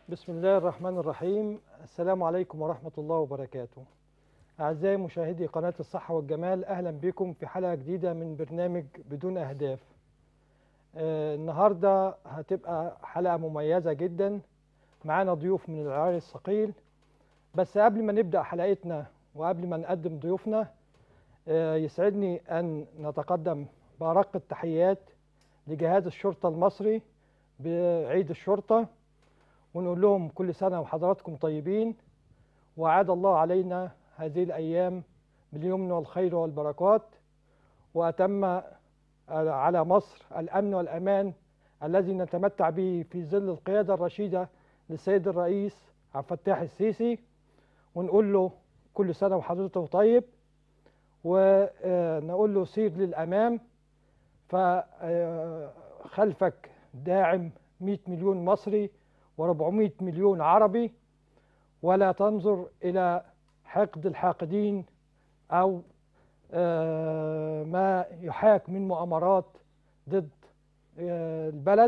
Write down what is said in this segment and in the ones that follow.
بسم الله الرحمن الرحيم السلام عليكم ورحمة الله وبركاته أعزائي مشاهدي قناة الصحة والجمال أهلا بكم في حلقة جديدة من برنامج بدون أهداف آه النهاردة هتبقى حلقة مميزة جدا معانا ضيوف من العيار الثقيل بس قبل ما نبدأ حلقتنا وقبل ما نقدم ضيوفنا آه يسعدني أن نتقدم بأرق التحيات لجهاز الشرطة المصري بعيد الشرطة ونقول لهم كل سنة وحضراتكم طيبين وعاد الله علينا هذه الأيام باليمن والخير والبركات وأتم على مصر الأمن والأمان الذي نتمتع به في ظل القيادة الرشيدة للسيد الرئيس عبد الفتاح السيسي ونقول له كل سنة وحضرته طيب ونقول له سير للأمام فخلفك داعم 100 مليون مصري و400 مليون عربي ولا تنظر إلى حقد الحاقدين أو ما يحاك من مؤامرات ضد البلد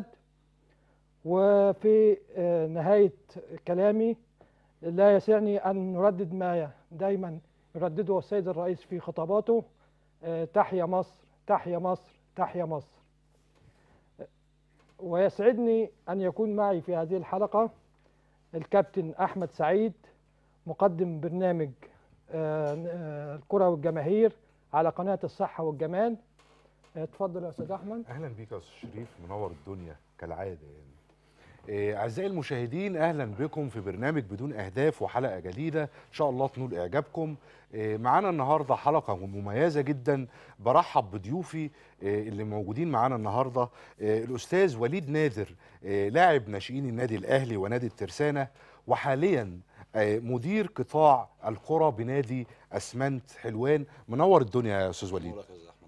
وفي نهاية كلامي لا يسعني أن نردد ما دايما يردده السيد الرئيس في خطاباته تحيا مصر تحيا مصر تحيا مصر ويسعدني أن يكون معي في هذه الحلقة الكابتن أحمد سعيد مقدم برنامج الكرة والجماهير على قناة الصحة والجمال اتفضل يا أستاذ أحمد أهلا بيك يا أستاذ شريف منور الدنيا كالعادة يعني أعزائي المشاهدين أهلا بكم في برنامج بدون أهداف وحلقة جديدة إن شاء الله تنول إعجابكم معانا النهاردة حلقة مميزة جدا برحب بضيوفي اللي موجودين معانا النهاردة الأستاذ وليد نادر لاعب ناشئين النادي الأهلي ونادي الترسانة وحاليا مدير قطاع الكرة بنادي أسمنت حلوان منور الدنيا يا أستاذ وليد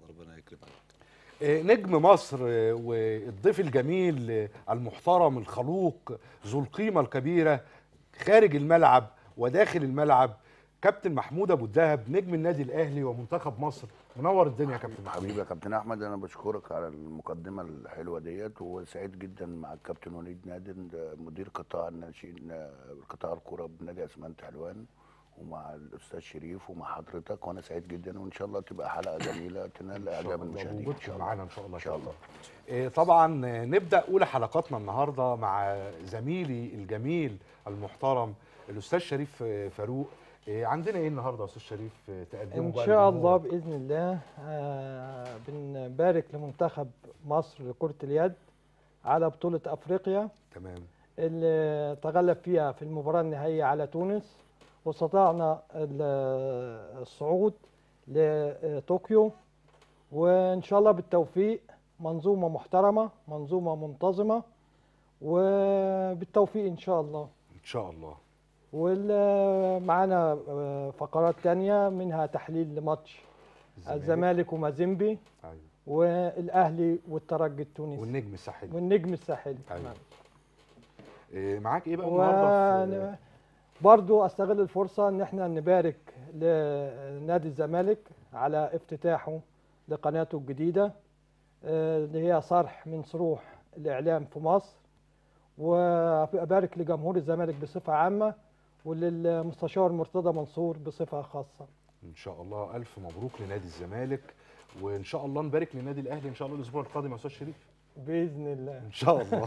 نجم مصر والضيف الجميل المحترم الخلوق ذو القيمة الكبيرة خارج الملعب وداخل الملعب كابتن محمود ابو الدهب نجم النادي الاهلي ومنتخب مصر منور الدنيا يا كابتن محمود حبيبي يا كابتن احمد انا بشكرك على المقدمه الحلوه ديت وسعيد جدا مع الكابتن وليد نادر مدير قطاع الناشئين قطاع الكره بنادي اسمنت حلوان ومع الاستاذ شريف ومع حضرتك وانا سعيد جدا وان شاء الله تبقى حلقه جميله تنال اعجاب المشاهدين ان شاء الله معانا ان شاء الله ان شاء الله إيه طبعا نبدا اولى حلقاتنا النهارده مع زميلي الجميل المحترم الاستاذ شريف فاروق إيه عندنا ايه النهارده يا استاذ شريف تقدمه ان شاء الله باذن الله آه بنبارك لمنتخب مصر لكره اليد على بطوله افريقيا تمام اللي تغلب فيها في المباراه النهائيه على تونس واستطعنا الصعود لطوكيو وان شاء الله بالتوفيق منظومه محترمه منظومه منتظمه وبالتوفيق ان شاء الله ان شاء الله ومعانا فقرات تانية منها تحليل لماتش الزمالك ومازيمبي أيوة. والاهلي والترجي التونسي والنجم الساحلي والنجم الساحلي أيوة. تمام إيه معاك ايه بقى و... النهارده في... برضو استغل الفرصه ان احنا نبارك لنادي الزمالك على افتتاحه لقناته الجديده اللي هي صرح من صروح الاعلام في مصر وابارك لجمهور الزمالك بصفه عامه وللمستشار مرتضى منصور بصفه خاصه ان شاء الله الف مبروك لنادي الزمالك وان شاء الله نبارك للنادي الاهلي ان شاء الله الاسبوع القادم يا استاذ شريف باذن الله ان شاء الله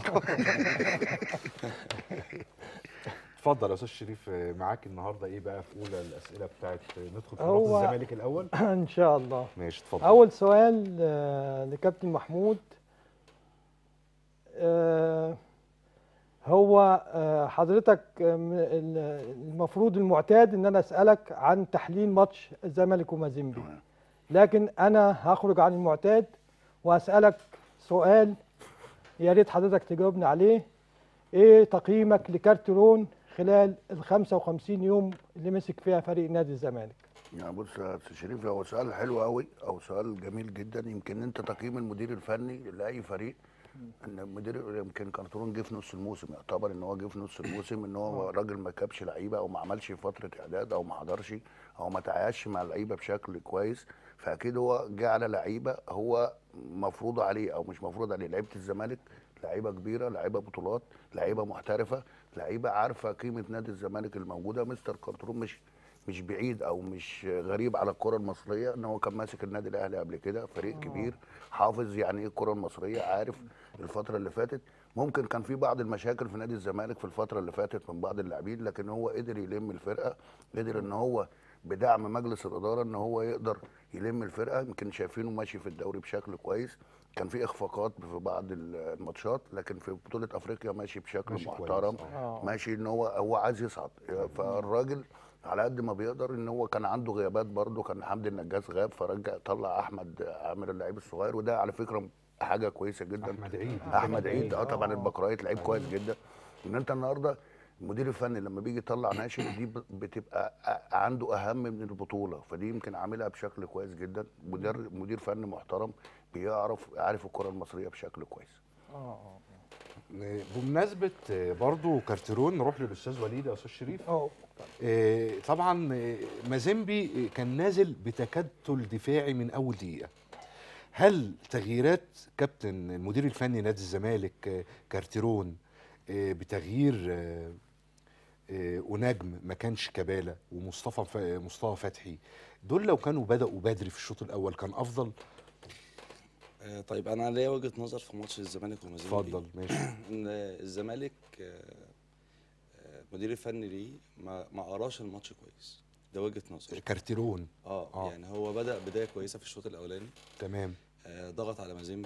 اتفضل يا استاذ شريف معاك النهارده ايه بقى في اولى الاسئله بتاعت ندخل في هو الزمالك الاول ان شاء الله ماشي اتفضل اول سؤال آه، لكابتن محمود آه، هو آه، حضرتك آه، م- ال- المفروض المعتاد ان انا اسالك عن تحليل ماتش الزمالك ومازيمبي تمام. لكن انا هخرج عن المعتاد واسالك سؤال يا ريت حضرتك تجاوبني عليه ايه تقييمك لكارترون خلال ال 55 يوم اللي مسك فيها فريق نادي الزمالك يعني بص يا استاذ شريف هو سؤال حلو قوي او سؤال جميل جدا يمكن انت تقييم المدير الفني لاي فريق ان المدير يمكن كارترون جه في نص الموسم يعتبر ان هو جه في نص الموسم ان هو راجل ما كابش لعيبه او ما عملش فتره اعداد او ما حضرش او ما تعايش مع اللعيبه بشكل كويس فاكيد هو جه على لعيبه هو مفروض عليه او مش مفروض عليه لعيبه الزمالك لعيبه كبيره لعيبه بطولات لعيبه محترفه لعيبه عارفه قيمه نادي الزمالك الموجوده مستر كارترون مش مش بعيد او مش غريب على الكره المصريه ان هو كان ماسك النادي الاهلي قبل كده فريق كبير حافظ يعني ايه الكره المصريه عارف الفتره اللي فاتت ممكن كان في بعض المشاكل في نادي الزمالك في الفتره اللي فاتت من بعض اللاعبين لكن هو قدر يلم الفرقه قدر ان هو بدعم مجلس الاداره ان هو يقدر يلم الفرقه يمكن شايفينه ماشي في الدوري بشكل كويس كان في اخفاقات في بعض الماتشات لكن في بطوله افريقيا ماشي بشكل ماشي كويس، محترم آه. ماشي ان هو هو عايز يصعد فالراجل على قد ما بيقدر ان هو كان عنده غيابات برده كان حمدي النجاس غاب فرجع طلع احمد عامر اللعيب الصغير وده على فكره حاجه كويسه جدا احمد عيد احمد عيد اه آه. طبعا البكرايت لعيب كويس جدا ان انت النهارده المدير الفني لما بيجي يطلع ناشئ دي ب- بتبقى ع- عنده اهم من البطوله فدي يمكن عاملها بشكل كويس جدا مدير مدير فني محترم بيعرف عارف الكره المصريه بشكل كويس اه اه بمناسبه آه، برضو كارتيرون نروح للاستاذ وليد يا استاذ شريف اه آه، طبعا آه، مازيمبي آه، كان نازل بتكتل دفاعي من اول دقيقه هل تغييرات كابتن المدير الفني نادي الزمالك آه، كارتيرون آه، بتغيير آه، آه، ونجم ما كانش كباله ومصطفى ف- مصطفى فتحي دول لو كانوا بداوا بدري في الشوط الاول كان افضل آه، طيب انا ليا وجهه نظر في ماتش الزمالك ومازيمبي اتفضل ماشي ان الزمالك آه، آه، المدير الفني ليه ما ما قراش الماتش كويس ده وجهه نظر كارتيرون اه آه. يعني هو بدا بدايه كويسه في الشوط الاولاني تمام آه، ضغط على مازيمبي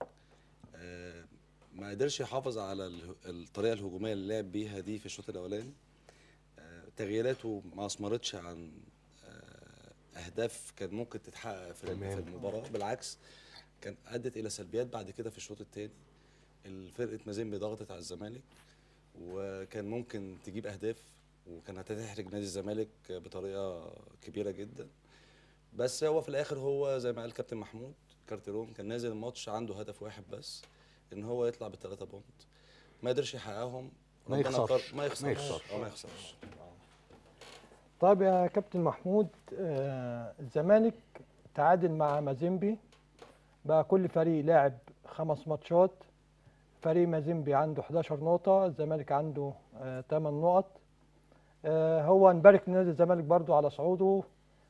آه، ما قدرش يحافظ على اله- الطريقه الهجوميه اللي لعب بيها دي في الشوط الاولاني آه، تغييراته ما اثمرتش عن آه، اهداف كان ممكن تتحقق في تمام. في المباراه بالعكس كان ادت الى سلبيات بعد كده في الشوط الثاني الفرقه مازيمبي ضغطت على الزمالك وكان ممكن تجيب اهداف وكان هتحرج نادي الزمالك بطريقه كبيره جدا بس هو في الاخر هو زي ما قال كابتن محمود كارتيرون كان نازل الماتش عنده هدف واحد بس ان هو يطلع بالثلاثه بونت ما قدرش يحققهم ما ربنا يخسرش. كر- ما يخسرش ما يخسرش. آه، ما يخسرش طيب يا كابتن محمود آه الزمالك تعادل مع مازيمبي بقى كل فريق لاعب خمس ماتشات فريق مازيمبي عنده 11 نقطة الزمالك عنده آه 8 نقط آه هو نبارك لنادي الزمالك برضو على صعوده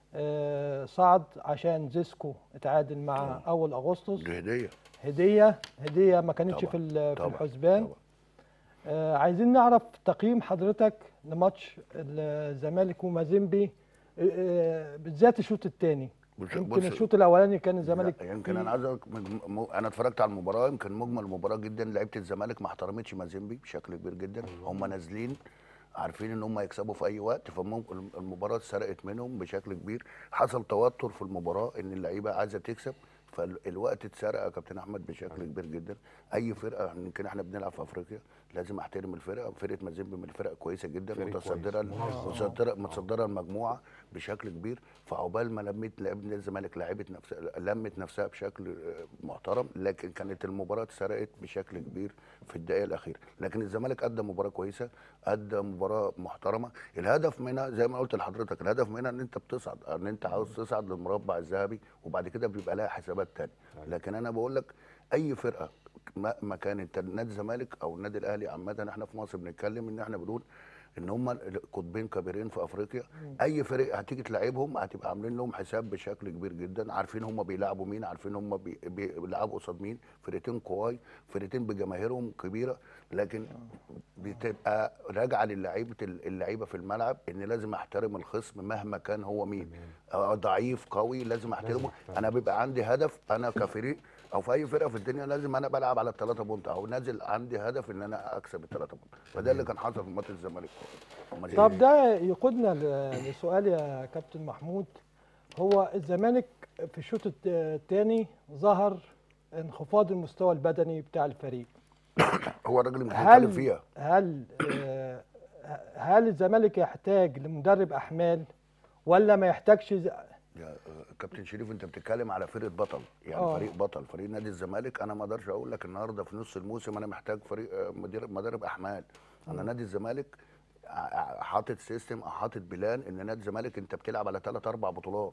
آه صعد عشان زيسكو اتعادل مع أول أغسطس دي هديه هدية هدية ما كانتش طبعاً، في ال- في طبعاً، الحسبان طبعاً. آه عايزين نعرف تقييم حضرتك لماتش الزمالك ومازيمبي آه، آه، بالذات الشوط الثاني بص- يمكن بص- الشوط الاولاني كان الزمالك لا، يمكن فيه- انا عايز أقولك مج- م- انا اتفرجت على المباراه يمكن مجمل المباراه جدا لعيبه الزمالك ما احترمتش مازيمبي بشكل كبير جدا هم نازلين عارفين ان هم هيكسبوا في اي وقت فالمباراه اتسرقت منهم بشكل كبير حصل توتر في المباراه ان اللعيبه عايزه تكسب فالوقت اتسرق يا كابتن احمد بشكل كبير جدا اي فرقه يمكن احنا بنلعب في افريقيا لازم احترم الفرقه فرقه مازيمبي من الفرق كويسه جدا فريق كويس، متصدره منظم. متصدره متصدره المجموعه بشكل كبير فعقبال ما لميت لعيبه نادي الزمالك لعبت نفسها لمت نفسها بشكل آه، محترم لكن كانت المباراه اتسرقت بشكل كبير في الدقائق الاخيره لكن الزمالك ادى مباراه كويسه ادى مباراه محترمه الهدف منها زي ما قلت لحضرتك الهدف منها ان انت بتصعد ان انت عاوز تصعد للمربع الذهبي وبعد كده بيبقى لها حسابات تانية لكن انا بقول لك اي فرقه مهما كانت نادي الزمالك او النادي الاهلي عامه احنا في مصر بنتكلم ان احنا بنقول ان هم قطبين كبيرين في افريقيا اي فريق هتيجي تلعبهم هتبقى عاملين لهم حساب بشكل كبير جدا عارفين هم بيلعبوا مين عارفين هم بي- بيلعبوا قصاد مين فرقتين قواي فرقتين بجماهيرهم كبيره لكن بتبقى راجعه للعيبه اللعيبه في الملعب ان لازم احترم الخصم مهما كان هو مين آه، ضعيف قوي لازم احترمه أحترمه. انا بيبقى عندي هدف انا كفريق او في اي فرقه في الدنيا لازم انا بلعب على الثلاثه بونت او نازل عندي هدف ان انا اكسب الثلاثه بونت فده اللي كان حصل في ماتش الزمالك ومازيمبي. طب ده يقودنا ل- لسؤال يا كابتن محمود هو الزمالك في الشوط الت- الثاني ظهر انخفاض المستوى البدني بتاع الفريق هو الراجل مش بيتكلم هل فيها هل آه، هل الزمالك يحتاج لمدرب احمال ولا ما يحتاجش ز- يا آه، كابتن شريف انت بتتكلم على فرقه بطل يعني آه. فريق بطل فريق نادي الزمالك انا ما اقدرش اقول لك النهارده في نص الموسم انا محتاج فريق آه، مدير مدرب احمال انا نادي الزمالك ع- ع- حاطط سيستم او حاطط بلان ان نادي الزمالك انت بتلعب على ثلاث اربع بطولات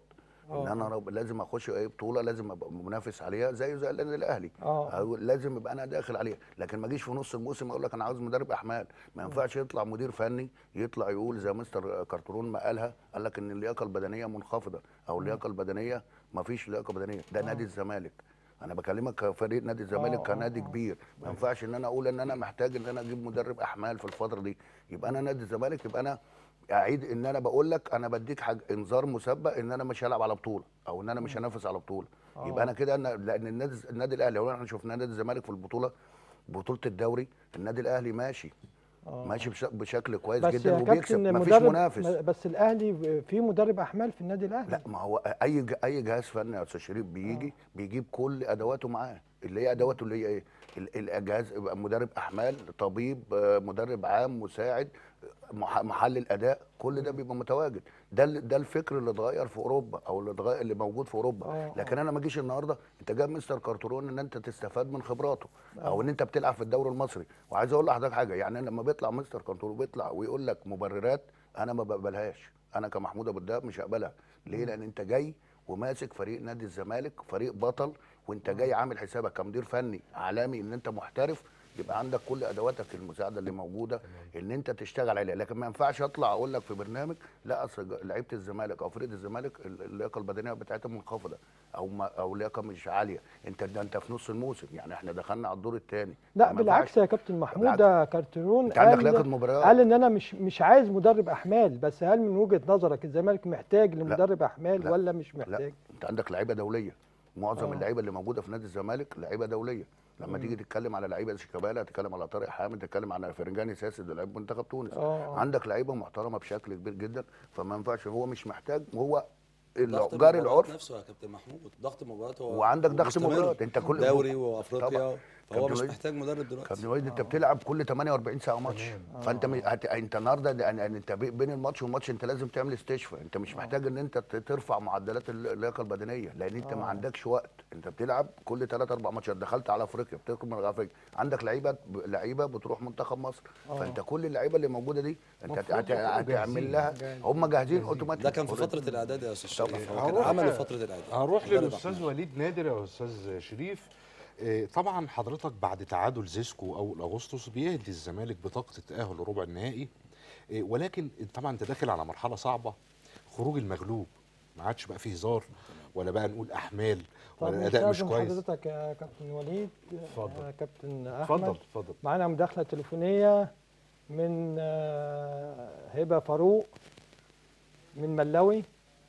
ان آه. انا رب- لازم اخش اي بطوله لازم ابقى منافس عليها زيه زي النادي الاهلي اه أو لازم يبقى انا داخل عليها لكن ما اجيش في نص الموسم اقول لك انا عاوز مدرب احمال ما ينفعش يطلع مدير فني يطلع يقول زي مستر كارترون ما قالها قال لك ان اللياقه البدنيه منخفضه او اللياقه البدنيه ما فيش لياقه بدنيه ده نادي الزمالك انا بكلمك كفريق نادي الزمالك آه، آه، كنادي آه. كبير ما ينفعش ان انا اقول ان انا محتاج ان انا اجيب مدرب احمال في الفتره دي يبقى انا نادي الزمالك يبقى انا اعيد ان انا بقول لك انا بديك حاجه انذار مسبق ان انا مش هلعب على بطوله او ان انا مش هنافس على بطوله آه. يبقى انا كده أنا لان النادي النادي الاهلي لو احنا شفنا نادي الزمالك في البطوله بطوله الدوري النادي الاهلي ماشي آه. ماشي بش- بشكل كويس بس جدا يا وبيكسب كابتن مفيش مدرب منافس بس الاهلي في مدرب احمال في النادي الاهلي لا ما هو اي ج- اي جهاز فني يا استاذ شريف بيجي بيجيب كل ادواته معاه اللي هي ادواته اللي هي ايه ال- الجهاز يبقى مدرب احمال طبيب آه، مدرب عام مساعد مح- محلل اداء كل ده بيبقى متواجد ده ال- ده الفكر اللي اتغير في اوروبا او اللي اتغير اللي موجود في اوروبا آه، لكن انا ما اجيش النهارده انت جايب مستر كارترون ان انت تستفاد من خبراته او ان انت بتلعب في الدوري المصري وعايز اقول لحضرتك حاجه يعني لما بيطلع مستر كارترون بيطلع ويقول لك مبررات انا ما بقبلهاش انا كمحمود ابو الدهب مش هقبلها ليه لان انت جاي وماسك فريق نادي الزمالك فريق بطل وانت جاي عامل حسابك كمدير فني عالمي ان انت محترف يبقى عندك كل ادواتك المساعده اللي موجوده ان انت تشتغل عليها لكن ما ينفعش اطلع اقول لك في برنامج لا اصل ج- لعيبه الزمالك او فريق الزمالك ال- اللياقه البدنيه بتاعتها منخفضه او ما او لياقه مش عاليه انت ده انت في نص الموسم يعني احنا دخلنا على الدور الثاني لا بالعكس يا كابتن محمود ده كارترون انت عندك قال- لياقه مباريات قال ان انا مش مش عايز مدرب احمال بس هل من وجهه نظرك الزمالك محتاج لمدرب احمال لا. ولا مش لا محتاج؟ انت عندك لعيبه دوليه معظم آه. اللعيبه اللي موجوده في نادي الزمالك لعيبه دوليه لما تيجي تتكلم على لعيبه شيكابالا تتكلم على طارق حامد تتكلم على فرنجاني ساسي ده لعيب منتخب تونس آه. عندك لعيبه محترمه بشكل كبير جدا فما ينفعش هو مش محتاج هو ضغط جاري المباريات العرف نفسه يا كابتن محمود ضغط مباريات هو وعندك ضغط مستمر. مباريات. انت كل- دوري طبعا. وافريقيا فهو كابتن مش وليد- محتاج مدرب دلوقتي كابتن وليد انت بتلعب كل 48 ساعه ماتش فانت م... هت... انت النهارده ده- يعني انت بي- بين الماتش والماتش انت لازم تعمل استشفاء انت مش محتاج ان انت ت- ترفع معدلات الل- اللياقه البدنيه لان انت ما عندكش وقت انت بتلعب كل 3 4 ماتشات دخلت على افريقيا بتركب من افريقيا عندك لعيبه ب- لعيبه بتروح منتخب مصر فانت كل اللعيبه اللي موجوده دي انت هت... المفروض هت... يكونوا هتعمل جاهزين. لها هم جاهزين اوتوماتيك ده كان في فتره الاعداد يا استاذ شريف هو كان هروح- عملوا فتره الاعداد هروح مدرب للاستاذ أحمد. وليد نادر يا استاذ شريف آه، طبعا حضرتك بعد تعادل زيسكو اول اغسطس بيهدي الزمالك بطاقه التاهل لربع النهائي آه، ولكن طبعا انت داخل على مرحله صعبه خروج المغلوب ما عادش بقى فيه هزار ولا بقى نقول احمال طب ولا الاداء مش نستأذن كويس حضرتك يا كابتن وليد اتفضل. يا كابتن احمد اتفضل اتفضل معانا مداخله تليفونيه من آه، هبه فاروق من ملاوي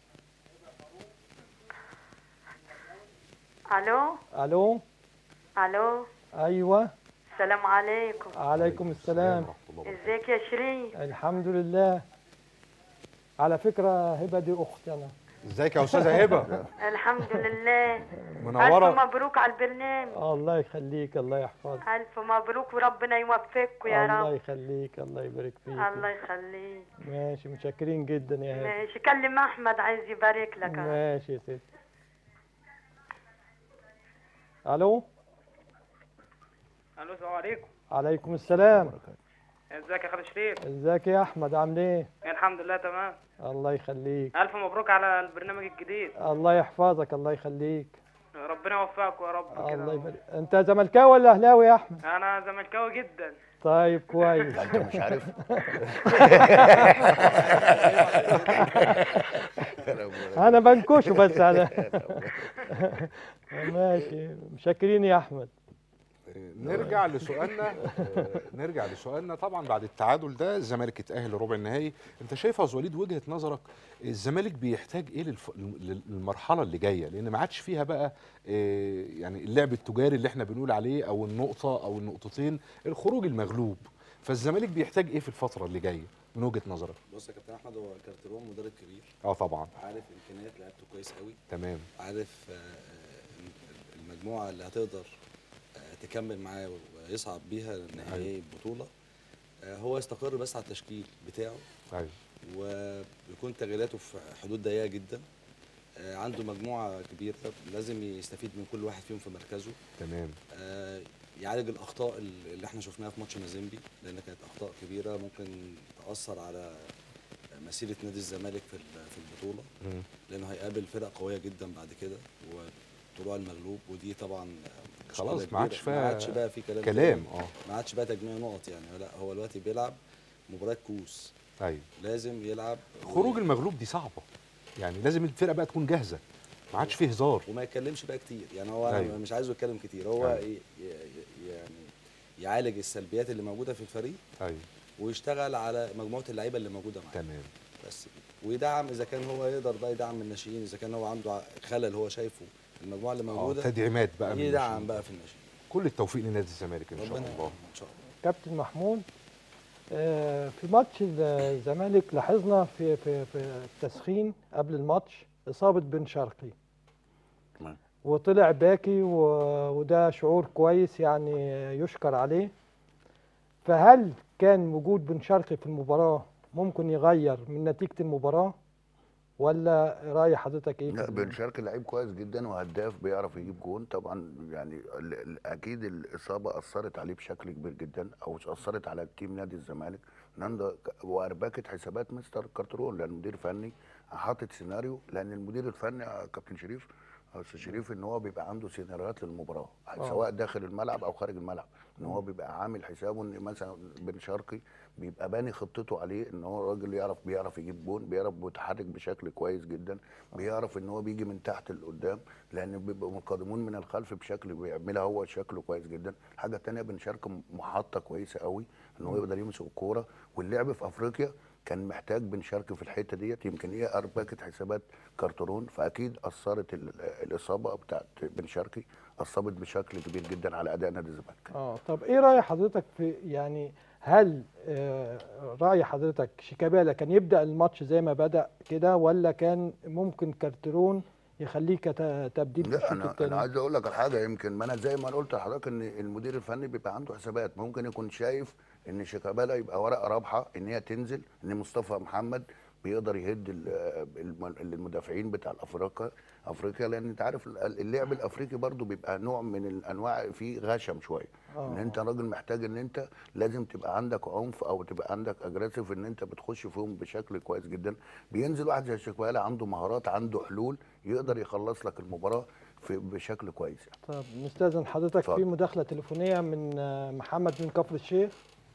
الو الو الو ايوه السلام عليكم عليكم السلام ورحمة الله وبركاته. ازيك يا شيرين الحمد لله على فكره هبه دي اختي انا ازيك يا استاذه هبه الحمد لله الف منوره مبروك على البرنامج الله يخليك الله يحفظك الف مبروك وربنا يوفقكم يا الله رب يخليك الله يبارك فيك الله يخليك ماشي متشكرين جدا يا هبه ماشي كلم احمد عايز يبارك لك ماشي يا ستي الو الو السلام عليكم عليكم السلام ازيك يا خالد شريف ازيك يا احمد عامل ايه الحمد لله تمام الله يخليك الف مبروك على البرنامج الجديد الله يحفظك الله يخليك ربنا يوفقك يا رب الله كده يبارك انت زملكاوي ولا اهلاوي يا احمد انا زملكاوي جدا طيب كويس لا انت مش عارف انا بنكشه بس على ماشي مشكرين يا احمد نرجع لسؤالنا آه، نرجع لسؤالنا طبعا بعد التعادل ده الزمالك اتأهل لربع النهائي انت شايف يا أستاذ وليد وجهة نظرك الزمالك بيحتاج ايه للف... للمرحلة اللي جاية لان ما عادش فيها بقى آه، يعني اللعب التجاري اللي احنا بنقول عليه او النقطة او النقطتين الخروج المغلوب فالزمالك بيحتاج ايه في الفترة اللي جاية من وجهة نظرك بص يا كابتن احمد هو كارتيرون مدرب كبير اه طبعا عارف امكانيات لعيبته كويس قوي تمام عارف آه، آه، المجموعه اللي هتقدر آه، تكمل معاه ويصعد بيها نهائي البطوله آه، هو يستقر بس على التشكيل بتاعه ايوه ويكون تغييراته في حدود ضيقه جدا آه، عنده مجموعه كبيره لازم يستفيد من كل واحد فيهم في مركزه تمام آه، يعالج الاخطاء اللي احنا شفناها في ماتش مازيمبي لان كانت اخطاء كبيره ممكن تاثر على مسيره نادي الزمالك في ال- في البطوله مم. لانه هيقابل فرق قويه جدا بعد كده وطلوع المغلوب ودي طبعا مشكلة خلاص ما كبيرة. عادش فيها ما عادش بقى في كلام كلام كتير. اه ما عادش بقى تجميع نقط يعني لا هو دلوقتي بيلعب مباراه كوس ايوه لازم يلعب خروج المغلوب دي صعبه يعني لازم الفرقه بقى تكون جاهزه ما عادش فيه هزار وما يتكلمش بقى كتير يعني هو أيوة. أيوة. مش عايزه يتكلم كتير هو أيوة. ي- ي- يعني يعالج السلبيات اللي موجوده في الفريق ايوه ويشتغل على مجموعه اللعيبه اللي موجوده معاه تمام بس كده. ويدعم اذا كان هو يقدر بقى يدعم الناشئين اذا كان هو عنده ع- خلل هو شايفه في المجموعه اللي اه موجوده تدعيمات بقى من يدعم الناشئين. بقى في الناشئين كل التوفيق لنادي الزمالك ان شاء ربنا الله يعينهم ان شاء الله كابتن محمود آه، في ماتش الزمالك لاحظنا في في في التسخين قبل الماتش اصابه بن شرقي تمام. وطلع باكي و- وده شعور كويس يعني يشكر عليه فهل كان وجود بن شرقي في المباراه ممكن يغير من نتيجه المباراه ولا راي حضرتك ايه في لا ال- بن شرقي لعيب كويس جدا وهداف بيعرف يجيب جون طبعا يعني ال- ال- اكيد الاصابه اثرت عليه بشكل كبير جدا او اثرت على تيم نادي الزمالك ناندا ك- واربكت حسابات مستر كارترون لان المدير الفني حاطط سيناريو لان المدير الفني يا كابتن شريف او استاذ شريف ان هو بيبقى عنده سيناريوهات للمباراه آه. سواء داخل الملعب او خارج الملعب ان هو بيبقى عامل حسابه ان مثلا بن شرقي بيبقى باني خطته عليه ان هو راجل يعرف بيعرف يجيب جون بيعرف متحرك بشكل كويس جدا بيعرف ان هو بيجي من تحت لقدام لان بيبقوا مقدمون من الخلف بشكل بيعملها هو شكله كويس جدا الحاجه الثانيه بن شرقي محطه كويسه قوي ان هو يقدر يمسك الكوره واللعب في افريقيا كان محتاج بن شرقي في الحته ديت يمكن هي اربكت حسابات كارترون فاكيد اثرت ال- الاصابه بتاعت بن شرقي اثرت بشكل كبير جدا على اداء نادي الزمالك اه طب ايه راي حضرتك في يعني هل آه راي حضرتك شيكابالا كان يبدا الماتش زي ما بدا كده ولا كان ممكن كارترون يخليه كتبديل في لا الشوط انا انا الثاني عايز اقول لك على حاجه يمكن ما انا زي ما أنا قلت لحضرتك ان المدير الفني بيبقى عنده حسابات ممكن يكون شايف ان شيكابالا يبقى ورقه رابحه ان هي تنزل ان مصطفى محمد بيقدر يهد ال- الم- المدافعين بتاع الافريقيا افريقيا لان انت عارف اللعب الافريقي برضو بيبقى نوع من الانواع فيه غشم شويه آه. ان انت راجل محتاج ان انت لازم تبقى عندك عنف او تبقى عندك اجريسيف ان انت بتخش فيهم بشكل كويس جدا بينزل واحد زي شيكابالا عنده مهارات عنده حلول يقدر يخلص لك المباراه في بشكل كويس يعني. طب نستاذن حضرتك اتفضل. في مداخله تليفونيه من آه، محمد من كفر الشيخ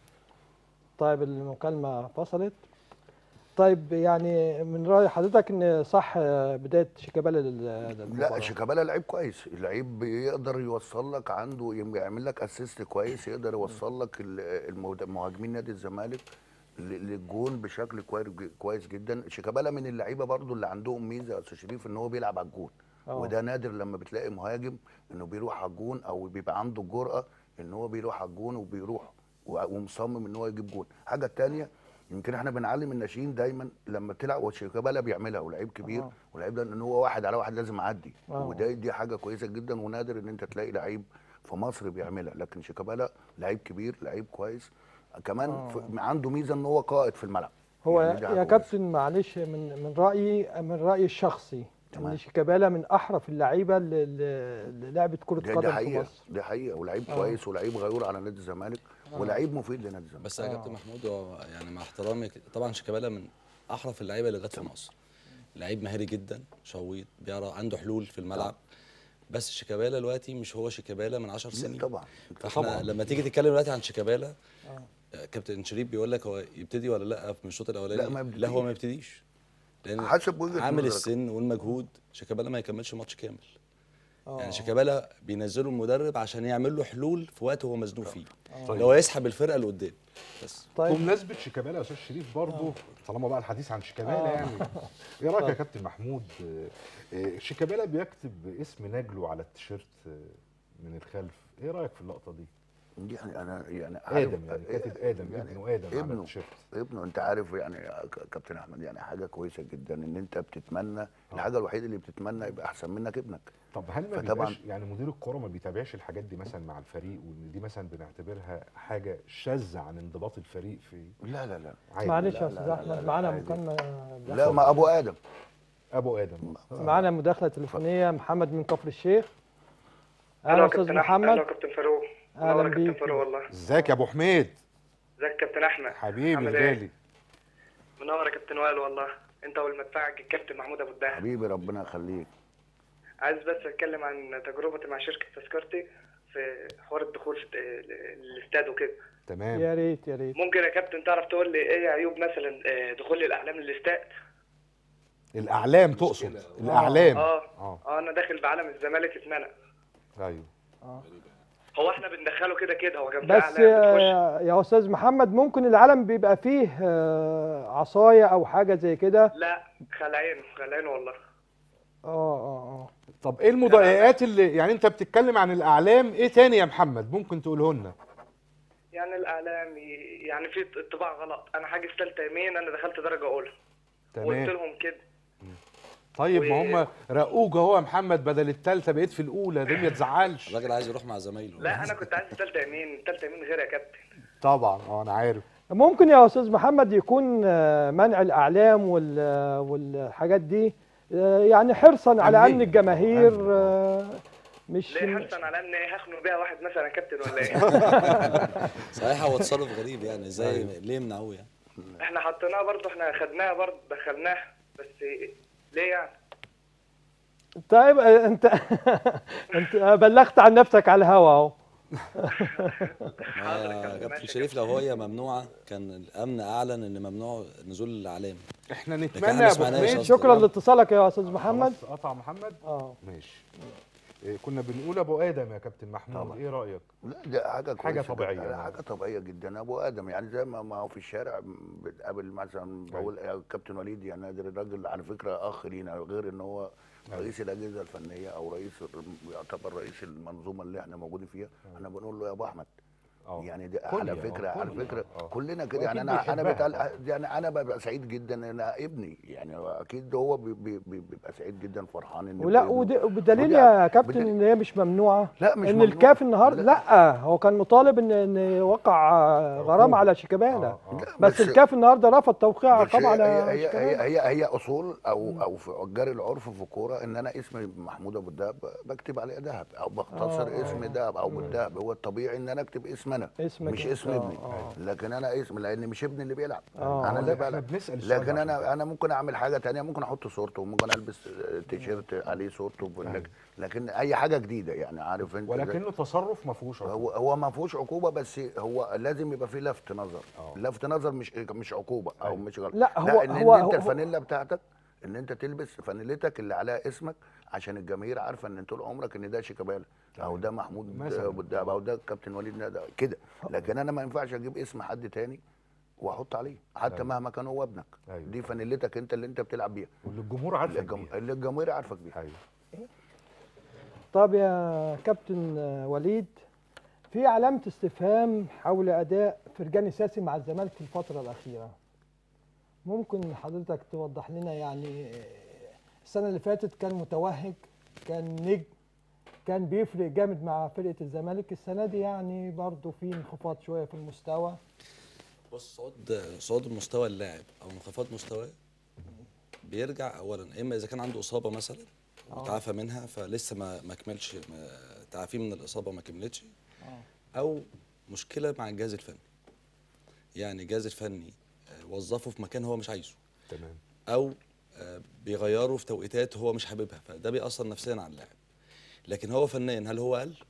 طيب المكالمه فصلت طيب يعني من راي حضرتك ان صح آه، بدايه شيكابالا لل- للمباراه لا شيكابالا لعيب كويس اللعيب بيقدر يوصل لك عنده يعمل لك اسيست كويس يقدر يوصل لك ال- المهد- مهاجمين نادي الزمالك ل- للجون بشكل كويس كويس جدا شيكابالا من اللعيبه برضو اللي عندهم ميزه يا استاذ شريف ان هو بيلعب على الجون آه. وده نادر لما بتلاقي مهاجم انه بيروح على الجون او بيبقى عنده الجرأه ان هو بيروح على الجون وبيروح و- ومصمم ان هو يجيب جون الحاجه الثانيه يمكن احنا بنعلم الناشئين دايما لما بتلعب وشيكابالا بيعملها ولعيب كبير آه. ولعيب ده ان هو واحد على واحد لازم يعدي آه. وده دي حاجه كويسه جدا ونادر ان انت تلاقي لعيب في مصر بيعملها لكن شيكابالا لعيب كبير لعيب كويس كمان آه. في عنده ميزه ان هو قائد في الملعب هو يعني دي حاجة يا كويسة. كابتن معلش من من رايي من رايي الشخصي تمام. ان شيكابالا من احرف اللعيبه اللي- اللي اللي لعبت كره ده قدم دي في حقيقه مصر دي حقيقه ولعيب آه. كويس ولعيب غيور على نادي الزمالك ولعيب مفيد لنادي الزمالك بس يا آه. كابتن محمود هو يعني مع احترامي ك- طبعا شيكابالا من احرف اللعيبه اللي جت في مصر لعيب مهاري جدا شويط بيعرف عنده حلول في الملعب بس شيكابالا دلوقتي مش هو شيكابالا من 10 لا سنين طبعا فاحنا طبعاً. لما تيجي تتكلم دلوقتي عن شيكابالا آه. كابتن شريف بيقول لك هو يبتدي ولا لا من الشوط الاولاني لا، ما لا هو ما يبتديش لان حسب وجهة عامل نظرك. السن والمجهود شيكابالا ما يكملش ماتش كامل آه. يعني شيكابالا بينزله المدرب عشان يعمل له حلول في وقت هو مزنوق فيه آه. طيب. اللي هو يسحب الفرقه لقدام بس طيب بمناسبه شيكابالا يا استاذ شريف برضه طالما بقى الحديث عن شيكابالا آه. يعني ايه رايك يا كابتن محمود آه، آه، شيكابالا بيكتب اسم نجله على التيشيرت آه، من الخلف ايه رايك في اللقطه دي دي يعني انا يعني عارف- ادم يعني كاتب ادم يعني ابنه ادم على ابنه التيشيرت ابنه انت عارف يعني يا ك- كابتن احمد يعني حاجه كويسه جدا ان انت بتتمنى الحاجه الوحيده اللي بتتمنى يبقى احسن منك ابنك طب هل ما فطبعاً- بيبقاش يعني مدير الكوره ما بيتابعش الحاجات دي مثلا مع الفريق وان دي مثلا بنعتبرها حاجه شاذه عن انضباط الفريق في لا لا لا عادي معلش لا، يا لا، استاذ لا، احمد لا، معانا عادي. مكالمه لا ما ابو ادم ابو ادم معانا مداخله تليفونيه محمد من كفر الشيخ أهلا اهلا يا استاذ كابتن أحمد. محمد اهلا يا كابتن فاروق أهلا منور يا كابتن بيك. فاروق والله ازيك يا ابو حميد ازيك يا كابتن احمد حبيبي عامل إيه؟ الغالي منور يا كابتن وائل والله انت والمدفعج الكابتن محمود ابو الدهب حبيبي ربنا يخليك عايز بس اتكلم عن تجربتي مع شركه تذكرتي في حوار الدخول في ال- الاستاد وكده تمام يا ريت يا ريت ممكن يا كابتن تعرف تقول لي ايه عيوب مثلا آه، دخول الاعلام للاستاد الاعلام تقصد الاعلام اه اه اه انا داخل بعلم الزمالك اتمنع ايوه هو احنا بندخله كده كده هو كان في بس اعلام بتخش آه، يا استاذ محمد ممكن العلم بيبقى فيه آه، عصايه او حاجه زي كده لا خلعين خلعين والله اه اه اه طب ايه المضايقات اللي يعني انت بتتكلم عن الاعلام ايه تاني يا محمد ممكن تقوله لنا يعني الاعلام ي- يعني في طباع غلط انا حاجز ثالثه يمين انا دخلت درجه اولى قلت تمام لهم كده طيب ما و- هم رقوك اهو يا محمد بدل التالتة بقيت في الاولى دي ما تزعلش الراجل عايز يروح مع زمايله لا انا كنت عايز ثالثه يمين ثالثه يمين غير يا كابتن طبعا اه انا عارف ممكن يا استاذ محمد يكون آه، منع الاعلام وال- والحاجات دي آه، يعني حرصا على أمنية. ان الجماهير أمن. آه، مش ليه حرصا على ان ايه هخنق بيها واحد مثلا يا كابتن ولا ايه صحيح هو تصرف غريب يعني ازاي ليه يمنعوه يعني احنا حطيناها برضه احنا خدناها برضه دخلناها بس ليه يعني طيب آه، انت انت بلغت عن نفسك على الهوا اهو حاضر يا ما كابتن، كابتن ماشي يا شريف لو هي ممنوعه كان الامن اعلن ان ممنوع نزول الاعلام احنا لكن نتمنى احنا يا ابو سمعناش حميد أصلاً. شكرا لاتصالك يا استاذ محمد خلاص قطع محمد اه ماشي إيه كنا بنقول ابو ادم يا كابتن محمود طبعا. ايه رايك لا ده حاجه حاجة كويسة طبيعية جداً. يعني. حاجه طبيعيه جدا ابو ادم يعني زي ما ما هو في الشارع بتقابل مثلا بقول يا كابتن وليد يا نادر الراجل على فكره اخ لينا غير ان هو رئيس الاجهزه الفنيه او رئيس يعتبر رئيس المنظومه اللي احنا موجودين فيها احنا بنقول له يا ابو احمد اه يعني ده كل- على آه، فكره على كل- فكره آه. كلنا كده وأكيد يعني انا انا بيحبها بتقل يعني انا ببقى سعيد جدا ان أنا ابني يعني اكيد هو بي- بي- بي- بيبقى سعيد جدا فرحان ان ولا ابنه- ود- وبدليل ودي- يا كابتن بدليل- ان هي مش ممنوعه لا مش ان ممنوع. الكاف النهارده لا. لا هو كان مطالب ان ان يوقع آه، غرامه على شيكابالا آه، آه. لا، بس الكاف النهارده رفض توقيع بس عقاب هي على هي هي, شيكابالا هي, هي اصول او او في جري العرف في الكوره ان انا اسمي محمود ابو الدهب بكتب عليه ذهب او بختصر آه، اسم دهب او بالدهب هو الطبيعي ان انا اكتب اسم انا اسمك مش أنت. اسم آه، ابني آه. لكن انا اسم لان مش ابني اللي بيلعب آه. انا اللي لا، احنا بلعب بنسال السؤال لكن ده انا عشان انا ممكن اعمل حاجه تانية ممكن احط صورته ممكن البس تيشيرت عليه صورته لكن, لكن اي حاجه جديده يعني عارف انت ولكنه تصرف ما فيهوش عقوبة. هو هو ما فيهوش عقوبه بس هو لازم يبقى فيه لفت نظر آه. لفت نظر مش مش عقوبه او أيوة. مش غلط لا، هو- لا ان هو- انت هو- الفانيلا بتاعتك ان انت تلبس فانيلتك اللي عليها اسمك عشان الجماهير عارفه ان طول عمرك ان ده شيكابالا او ده محمود مثلاً. ابو الدهب او ده كابتن وليد ندى كده لكن انا ما ينفعش اجيب اسم حد تاني واحط عليه حتى أيوة. مهما كان هو ابنك أيوة. دي فانيلتك انت اللي انت بتلعب بيها واللي الجمهور عارفك اللي الجم- بيها. اللي الجماهير عارفك بيها ايوه طب يا كابتن آه، وليد في علامة استفهام حول أداء فرجاني ساسي مع الزمالك في الفترة الأخيرة ممكن حضرتك توضح لنا يعني آه، السنة اللي فاتت كان متوهج كان نجم كان بيفرق جامد مع فرقة الزمالك السنة دي يعني برضه في انخفاض شوية في المستوى بص صعود صعود مستوى اللاعب او انخفاض مستواه بيرجع اولا اما اذا كان عنده اصابه مثلا وتعافى منها فلسه ما ما كملش ما- تعافيه من الاصابه ما كملتش او مشكله مع الجهاز الفني يعني الجهاز الفني آه، وظفه في مكان هو مش عايزه تمام او آه، بيغيروا في توقيتات هو مش حاببها فده بيأثر نفسيا على اللاعب لكن هو فنيا هل هو قل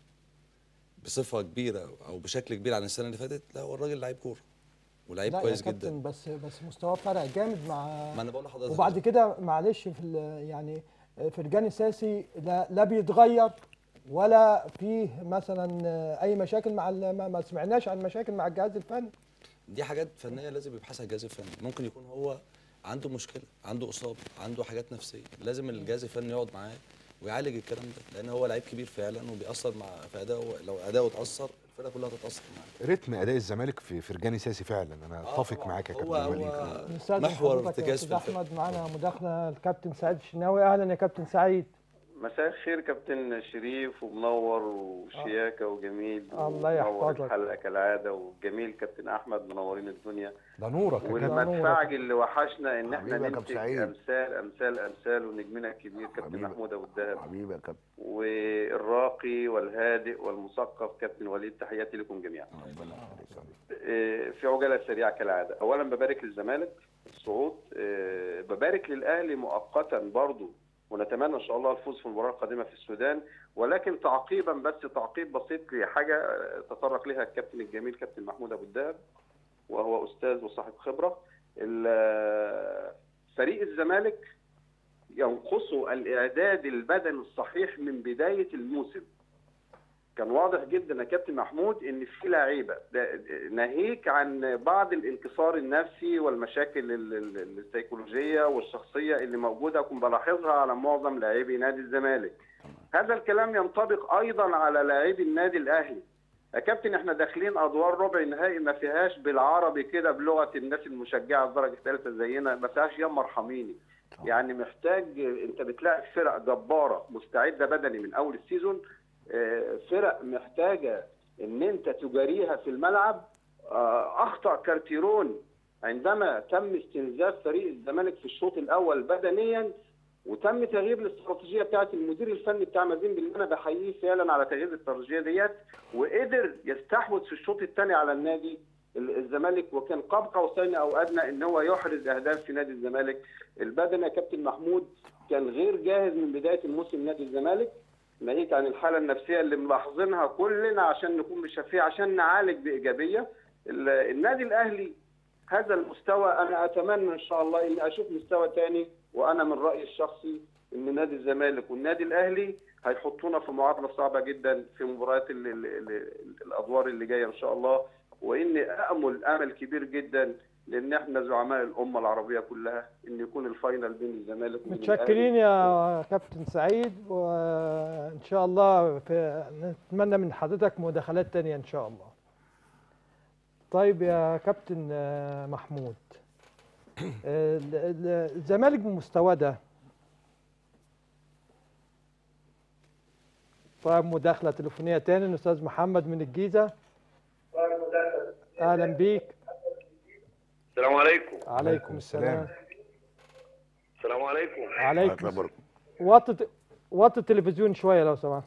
بصفه كبيره او بشكل كبير عن السنه اللي فاتت لا هو الراجل لعيب كوره ولعيب لا يا كويس كابتن جدا بس بس مستواه فرق جامد مع ما انا بقول لحضرتك وبعد كده معلش في ال- يعني فرجاني ساسي لا, لا بيتغير ولا فيه مثلا اي مشاكل مع ال- ما ما سمعناش عن مشاكل مع الجهاز الفني دي حاجات فنيه لازم يبحثها الجهاز الفني ممكن يكون هو عنده مشكله عنده اصابه عنده حاجات نفسيه لازم الجهاز الفني يقعد معاه ويعالج الكلام ده لان هو لعيب كبير فعلا وبيأثر مع في اداؤه لو اداؤه اتأثر الفرقه كلها تتأثر معاه رتم اداء الزمالك في فرجاني ساسي فعلا انا اتفق طبعاً. معاك يا هو كابتن وليد هو نستاذن محور حضرتك يا ارتكاز استاذ في الفرقه احمد معانا مداخله الكابتن سعيد الشناوي اهلا يا كابتن سعيد مساء الخير كابتن شريف ومنور وشياكة وجميل الله ومنور يحفظك. الحلقة كالعادة وجميل كابتن أحمد منورين الدنيا ده نورك يا كابتن والمدفعج اللي وحشنا إن حبيبي إحنا يا كابتن نمسك سعيد. أمثال أمثال أمثال ونجمنا الكبير كابتن حبيبي. محمود أبو الدهب حبيبي يا كابتن والراقي والهادئ والمثقف كابتن وليد تحياتي لكم جميعا آه، في عجاله سريعه كالعاده اولا ببارك للزمالك الصعود آه، ببارك للاهلي مؤقتا برضو ونتمنى ان شاء الله الفوز في المباراه القادمه في السودان ولكن تعقيبا بس تعقيب بسيط لحاجه آه، تطرق لها الكابتن الجميل كابتن محمود ابو الدهب وهو استاذ وصاحب خبره ال- آه، فريق الزمالك ينقصه الاعداد البدني الصحيح من بدايه الموسم كان واضح جدا يا كابتن محمود ان في لعيبه ده- ناهيك عن بعض الانكسار النفسي والمشاكل ال- ال- السيكولوجيه والشخصيه اللي موجوده كنت بلاحظها على معظم لاعبي نادي الزمالك. هذا الكلام ينطبق ايضا على لاعبي النادي الاهلي. يا كابتن احنا داخلين ادوار ربع نهائي ما فيهاش بالعربي كده بلغه الناس المشجعه بدرجه ثالثه زينا ما فيهاش يا مرحميني. يعني محتاج انت بتلاعب فرق جباره مستعده بدني من اول السيزون آه، فرق محتاجه ان انت تجاريها في الملعب آه، اخطا كارتيرون عندما تم استنزاف فريق الزمالك في الشوط الاول بدنيا وتم تغيير الاستراتيجيه بتاعت المدير الفني بتاع مازين بالله انا بحييه فعلا على تغيير الاستراتيجيه ديت وقدر يستحوذ في الشوط الثاني على النادي ال- الزمالك وكان قاب قوسين او ادنى ان هو يحرز اهداف في نادي الزمالك البدني يا كابتن محمود كان غير جاهز من بدايه الموسم نادي الزمالك ناهيك عن الحاله النفسيه اللي ملاحظينها كلنا عشان نكون مشفيه عشان نعالج بايجابيه ال- النادي الاهلي هذا المستوى انا اتمنى ان شاء الله اني اشوف مستوى تاني وانا من رايي الشخصي ان نادي الزمالك والنادي الاهلي هيحطونا في معادله صعبه جدا في مباريات ال- ال- ال- الادوار اللي جايه ان شاء الله واني امل امل كبير جدا لان احنا زعماء الامه العربيه كلها ان يكون الفاينل بين الزمالك وبين الأهلي. متشكرين يا كابتن سعيد وان شاء الله في نتمنى من حضرتك مداخلات تانية ان شاء الله طيب يا كابتن آه، محمود ال- ال- الزمالك بمستواه ده طيب مداخلة تليفونية تاني الأستاذ محمد من الجيزة أهلا بيك السلام عليكم عليكم السلام السلام عليكم عليكم الله يبارك. وطي وطي التلفزيون شوية لو سمحت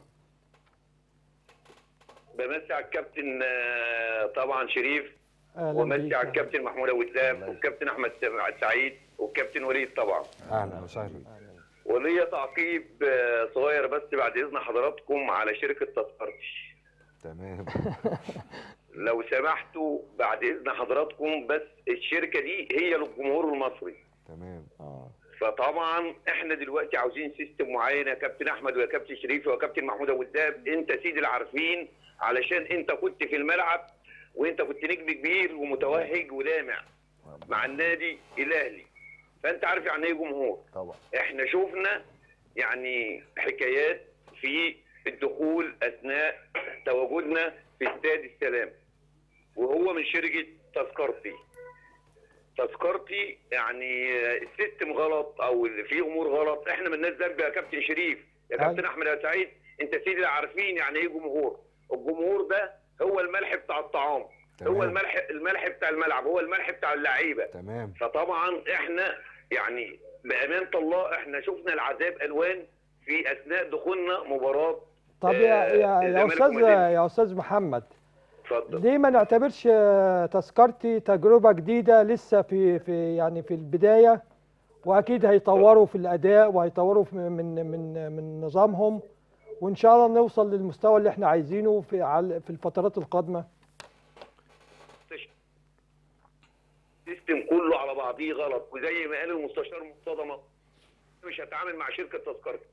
بمسي على الكابتن آه، طبعا شريف أهلا ومسي بيك على الكابتن محمود ابو الدهب والكابتن احمد سعيد والكابتن وليد طبعا اهلا وسهلا وليا تعقيب آه، صغير بس بعد اذن حضراتكم على شركه تذكرتي تمام لو سمحتوا بعد اذن حضراتكم بس الشركه دي هي للجمهور المصري تمام آه. فطبعا احنا دلوقتي عاوزين سيستم معين يا كابتن احمد ويا كابتن شريف ويا كابتن محمود ابو الدهب انت سيد العارفين علشان انت كنت في الملعب وانت كنت نجم كبير ومتوهج ولامع مع النادي الاهلي فانت عارف يعني ايه جمهور طبعا احنا شفنا يعني حكايات في الدخول اثناء تواجدنا في استاد السلام وهو من شركه تذكرتي تذكرتي يعني السيستم غلط او اللي فيه امور غلط احنا مالناش ذنب يا كابتن شريف يا أيوة. كابتن احمد يا سعيد انت سيدي اللي عارفين يعني ايه جمهور الجمهور ده هو الملح بتاع الطعام تمام. هو الملح الملح بتاع الملعب هو الملح بتاع اللعيبه تمام فطبعا احنا يعني بامانه الله احنا شفنا العذاب الوان في اثناء دخولنا مباراه طب يا يا يا الزمالك استاذ ومدينة. يا استاذ محمد اتفضل ليه ما نعتبرش آه، تذكرتي تجربه جديده لسه في في يعني في البدايه واكيد هيطوروا في الاداء وهيطوروا في من من من نظامهم وان شاء الله نوصل للمستوى اللي احنا عايزينه في عل- في الفترات القادمه السيستم كله على بعضيه غلط وزي ما قال المستشار مرتضى مش هتعامل مع شركه تذكرتي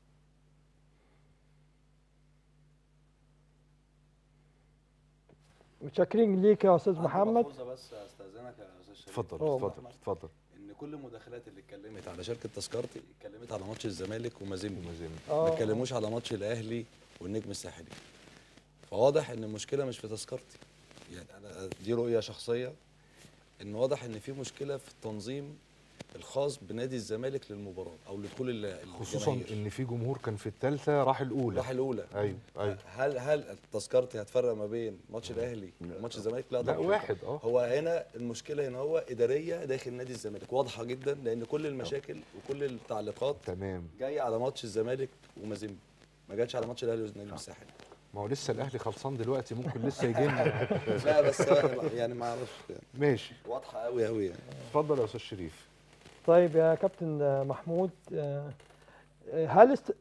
متشكرين ليك يا استاذ عندي محمد ملحوظة بس استاذنك يا استاذ شريف اتفضل أوه. اتفضل اتفضل ان كل المداخلات اللي اتكلمت على شركه تذكرتي اتكلمت على ماتش الزمالك ومازيمبي ومازيمبي. ما اه اتكلموش على ماتش الاهلي والنجم الساحلي فواضح ان المشكله مش في تذكرتي يعني انا دي رؤيه شخصيه ان واضح ان في مشكله في التنظيم الخاص بنادي الزمالك للمباراه او لدخول ال- خصوصا الجماهير. ان في جمهور كان في الثالثه راح الاولى راح الاولى ايوه ايوه هل هل تذكرتي هتفرق ما بين ماتش الاهلي وماتش الزمالك لا لا طبعا واحد اه هو هنا المشكله هنا هو اداريه داخل نادي الزمالك واضحه جدا لان كل المشاكل وكل التعليقات تمام جايه على ماتش الزمالك ومازيمبي ما جاتش على ماتش الاهلي والنادي الساحل ما هو لسه الاهلي خلصان دلوقتي ممكن لسه يجي لنا لا بس هو يعني ما اعرفش يعني ماشي واضحه قوي قوي يعني اتفضل يا استاذ شريف طيب يا كابتن آه، محمود آه، آه، هل است...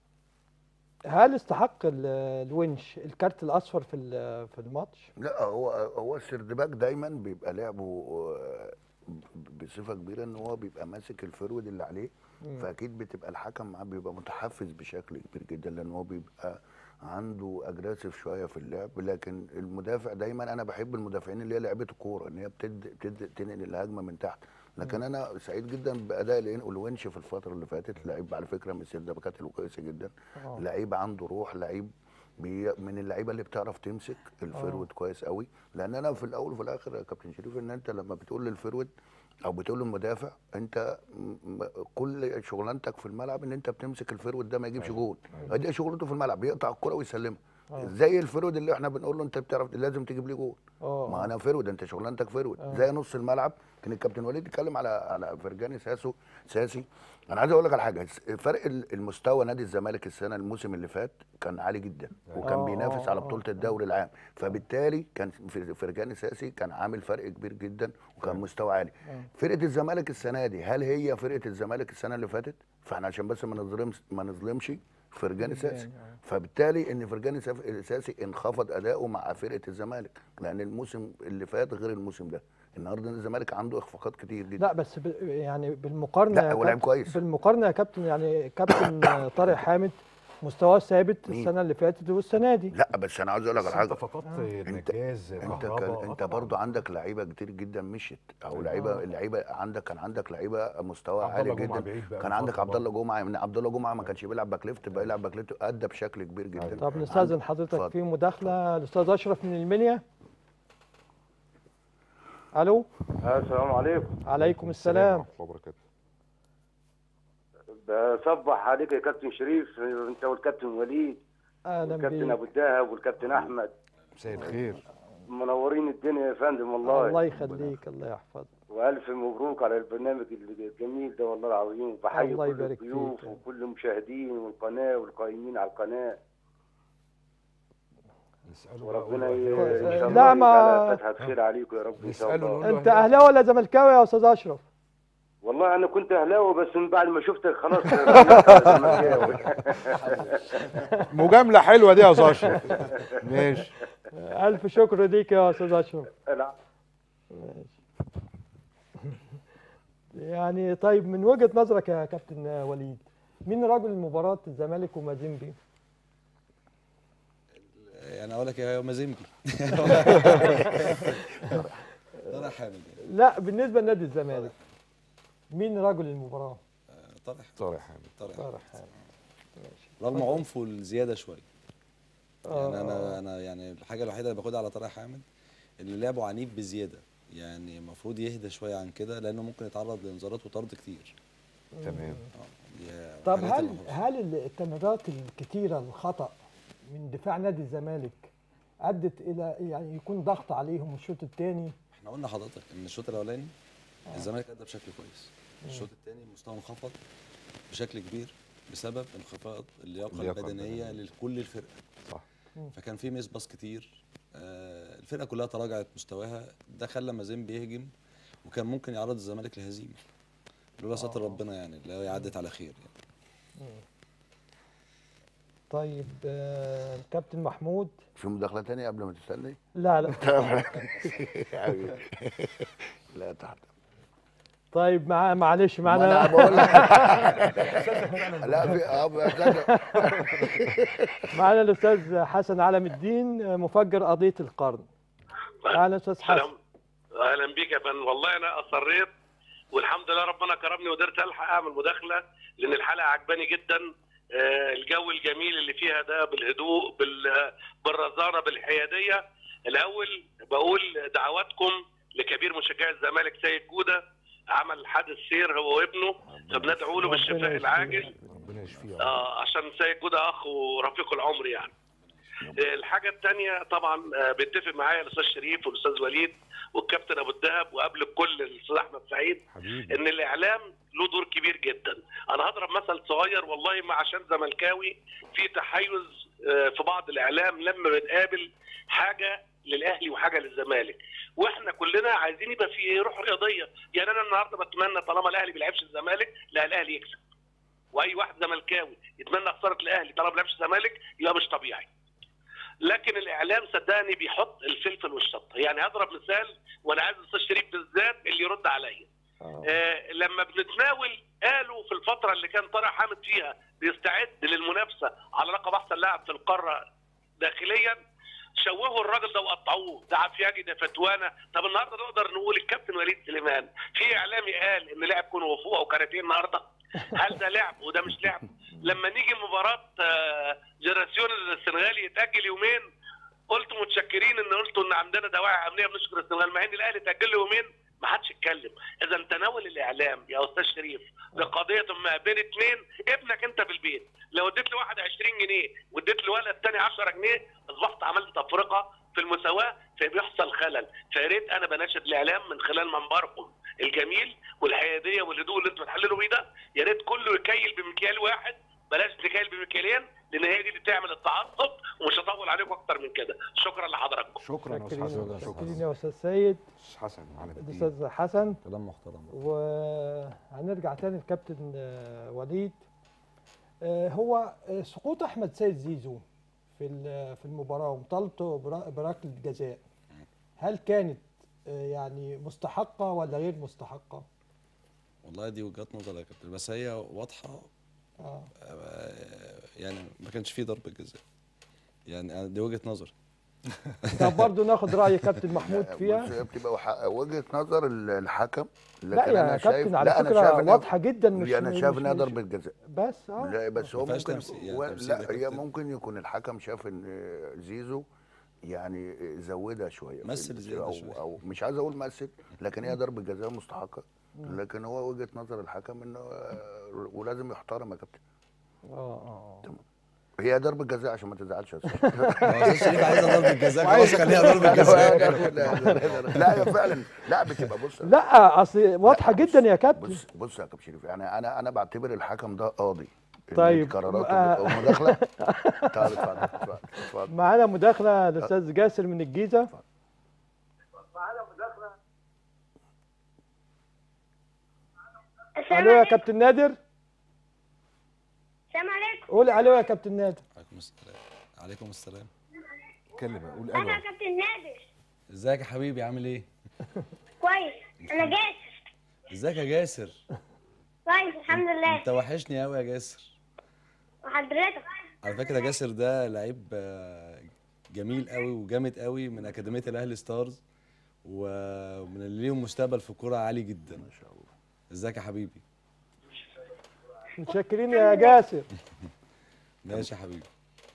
هل استحق ال- الونش الكارت الاصفر في ال- في الماتش؟ لا هو هو السردباك دايما بيبقى لعبه آه، ب- بصفه كبيره ان هو بيبقى ماسك الفرود اللي عليه فاكيد بتبقى الحكم معاه بيبقى متحفز بشكل كبير جدا لان هو بيبقى عنده اجريسيف شويه في اللعب لكن المدافع دايما انا بحب المدافعين اللي هي لعبه الكوره ان هي بتد بتد تنقل الهجمه من تحت لكن انا سعيد جدا باداء الإن- الونش في الفتره اللي فاتت لعيب على فكره من السردباكات الكويسه جدا آه. لعيب عنده روح لعيب بي من اللعيبه اللي بتعرف تمسك الفيرود كويس قوي لان انا في الاول وفي الاخر يا كابتن شريف ان انت لما بتقول للفيرود او بتقول للمدافع انت م- م- كل شغلانتك في الملعب ان انت بتمسك الفيرود ده ما يجيبش جول دي شغلته في الملعب بيقطع الكره ويسلمها زي الفيرود اللي احنا بنقول له انت بتعرف لازم تجيب لي جول اه ما انا فيرود انت شغلانتك فيرود زي نص الملعب كان الكابتن وليد اتكلم على على فرجاني ساسو ساسي انا عايز اقول لك على حاجه فرق ال- المستوى نادي الزمالك السنه الموسم اللي فات كان عالي جدا وكان آه، بينافس آه، على آه. بطوله الدوري العام فبالتالي كان في- فرجاني ساسي كان عامل فرق كبير جدا وكان مستوى عالي فرقه الزمالك السنه دي هل هي فرقه الزمالك السنه اللي فاتت فاحنا عشان بس ما نظلمش ما نظلمش فرجاني ساسي فبالتالي ان فرجاني ساف- ساسي انخفض اداؤه مع فرقه الزمالك لان الموسم اللي فات غير الموسم ده النهارده الزمالك عنده اخفاقات كتير جدا لا بس ب... يعني بالمقارنه لا، يا هو لعب كابتن- كويس. بالمقارنه يا كابتن يعني كابتن آه، طارق حامد مستواه ثابت مين؟ السنه اللي فاتت والسنه دي لا بس انا عاوز اقول لك على حاجه فقدت انت نجاز انت كهربا كان آه انت طبعاً. برضو عندك لعيبه كتير جدا مشيت او لعيبه اللعيبه عندك كان عندك لعيبه مستوى عبد عالي الله جمعة جدا بعيد بقى كان من عندك فترة عبد الله جمعه من عبد الله جمعه ما كانش بيلعب باك ليفت بقى يلعب باك ليفت ادى بشكل كبير جدا طب نستاذن عند- حضرتك اتفضل. في مداخله الاستاذ اشرف من المنيا الو السلام عليكم عليكم السلام ورحمة الله وبركاته بصبح عليك يا كابتن شريف انت والكابتن وليد اهلا والكابتن بيك ابو الدهب والكابتن احمد مساء الخير منورين الدنيا يا فندم والله الله يخليك الله يحفظك والف مبروك على البرنامج الجميل ده والله العظيم وبحيي الله كل يبارك الضيوف فيك. وكل المشاهدين والقناه والقائمين على القناه نسأله وربنا بقى ي- نقول له ان إيه؟ شاء لا، الله ما- يجعلها فتحه خير عليكم يا رب ان شاء نسأله الله نقول له انت إحنا- اهلاوي ولا زملكاوي يا استاذ اشرف والله انا كنت اهلاوي بس من بعد ما شفتك خلاص زملكاوي. مجاملة حلوة دي يا أستاذ أشرف ماشي الف شكر ليك يا استاذ اشرف لا. يعني طيب من وجهه نظرك يا كابتن وليد مين رجل مباراه الزمالك ومازيمبي يعني اقول لك يا مازيمبي طارق حامد يعني. لا بالنسبه لنادي الزمالك مين رجل المباراه طارق طارق حامد طارق طارق حامد رغم عنفه الزياده شويه آه، يعني انا انا يعني الحاجه الوحيده اللي باخدها على طارق حامد ان لعبه عنيف بزياده يعني المفروض يهدى شويه عن كده لانه ممكن يتعرض لانذارات وطرد كتير تمام آه، دي طب الحاجات هل اللي المفروض- هل التمريرات الكتيره الخطا من دفاع نادي الزمالك ادت الى يعني يكون ضغط عليهم الشوط الثاني احنا قلنا لحضرتك ان الشوط الاولاني الزمالك ادى بشكل كويس الشوط الثاني مستوى انخفض بشكل كبير بسبب انخفاض اللياقه اللياقة البدنيه البدنية. لكل الفرقه صح فكان في ميس باص كتير آه، الفرقه كلها تراجعت مستواها ده خلى مازين بيهجم وكان ممكن يعرض الزمالك لهزيمه لولا ستر ربنا يعني اللي هي عدت على خير يعني طيب آه، الكابتن محمود في مداخله تانية قبل ما تسالني لا لا حبيبي. لا تحت طيب مع معلش ما انا معنا بقول لك لا في اه بصدق. معنا الاستاذ حسن علم الدين آه، مفجر قضيه القرن اهلا استاذ حسن سلام اهلا بيك يا فندم والله انا اصريت والحمد لله ربنا كرمني وقدرت الحق اعمل مداخله لان الحلقه عجباني جدا آه، الجو الجميل اللي فيها ده بالهدوء بال- بالرزانه بالحياديه الاول بقول دعواتكم لكبير مشجعي الزمالك سيد جوده عمل حادث سير هو وابنه فبندعو له بالشفاء يشفيه. العاجل ربنا يشفيه آه عشان سيد جودة اخ ورفيق العمر يعني آه، الحاجه الثانيه طبعا آه، بيتفق معايا الاستاذ شريف والاستاذ وليد والكابتن ابو الدهب وقبل الكل الاستاذ احمد سعيد حبيبي ان الاعلام له دور كبير جدا انا هضرب مثل صغير والله ما عشان زملكاوي في تحيز آه، في بعض الاعلام لما بنقابل حاجه للاهلي وحاجه للزمالك واحنا كلنا عايزين يبقى في روح رياضيه يعني انا النهارده بتمنى طالما الاهلي ما بيلعبش الزمالك لا الاهلي يكسب واي واحد زملكاوي يتمنى خساره الاهلي طالما ما بيلعبش الزمالك يبقى مش طبيعي لكن الاعلام صدقني بيحط الفلفل والشطه يعني هضرب مثال وانا عايز الاستاذ شريف بالذات اللي يرد عليا آه لما بنتناول قالوا في الفتره اللي كان طارق حامد فيها بيستعد للمنافسه على لقب احسن لاعب في القاره داخليا شوهوا الراجل ده وقطعوه ده عفياجي ده فتوانه طب النهارده نقدر نقول الكابتن وليد سليمان في اعلامي قال ان لاعب كون وفوق وكاراتيه النهارده هل ده لعب وده مش لعب لما نيجي مباراه آه، جنراسيون السنغالي يتاجل يومين قلت متشكرين ان قلتوا ان عندنا دواعي امنيه بنشكر السنغال مع ان الاهلي تاجل له يومين ما حدش اتكلم اذا تناول الاعلام يا استاذ شريف لقضيه ما بين اثنين ابنك انت في البيت لو اديت لواحد 20 جنيه واديت لولد تاني 10 جنيه اصبحت عملت تفرقه في المساواه فبيحصل خلل فيا ريت انا بناشد الاعلام من خلال منبركم الجميل والحياديه والهدوء اللي انتوا بتحللوا بيه ده يا ريت كله يكيل بمكيال واحد بلاش نكيل بمكيالين لان هي دي اللي بتعمل التعصب ومش هطول عليكم اكتر من كده شكرا لحضراتكم شكرا يا استاذ شاكرين حسن شاكرين يا استاذ سيد استاذ حسن على الدين الاستاذ حسن كلام محترم وهنرجع تاني للكابتن آه، وليد آه، هو آه، سقوط احمد سيد زيزو في ال- في المباراه ومطالبته برا- بركله جزاء هل كانت آه، يعني مستحقه ولا غير مستحقه؟ والله دي وجهات نظر يا كابتن بس هي واضحه اه آه، يعني ما كانش فيه ضربه جزاء يعني أنا دي وجهه نظر طب برضه ناخد راي كابتن محمود بص، فيها هي بتبقى وح- وجهه نظر ال- الحكم لا لكن يا انا شايف كابتن على لا انا فكره شايف إنها- واضحه جدا مش انا مش- شايف انها مش- ضربه جزاء بس اه لا بس هو ما فيهاش ممكن تمثيل- يعني و- تمثيل يا لا هي كابتن. ممكن يكون الحكم شاف ان زيزو يعني زودها شويه في مثل ال- زيادة أو, شوية. او مش عايز اقول مثل لكن هي ضربه جزاء مستحقه لكن هو وجهه نظر الحكم انه آه، ولازم يحترم يا كابتن اه اه هي ضربه جزاء عشان ما تزعلش يا أستاذ. هو أستاذ شريف عايزه ضربه جزاء وعايز- خلاص خليها ضربه جزاء لا هي فعلا لا بتبقى بص لا اصل واضحه جدا يا كابتن بص بص يا كابتن شريف يعني انا انا بعتبر الحكم ده قاضي إن طيب، قراراته آه. ومداخله تعال اتفضل اتفضل اتفضل معانا مداخله الاستاذ جاسر من الجيزه الو يا كابتن نادر السلام عليكم قول الو يا كابتن نادر عليكم السلام عليكم السلام اتكلم قول انا كابتن نادر ازيك يا حبيبي عامل ايه كويس انا جاسر ازيك يا جاسر كويس الحمد لله انت وحشني قوي يا جاسر وحضرتك على فكره جاسر ده لعيب آه، جميل قوي وجامد قوي من اكاديميه الاهلي ستارز ومن اللي ليهم مستقبل في الكوره عالي جدا ما شاء الله ازيك يا حبيبي متشكرين يا جاسر ماشي يا حبيبي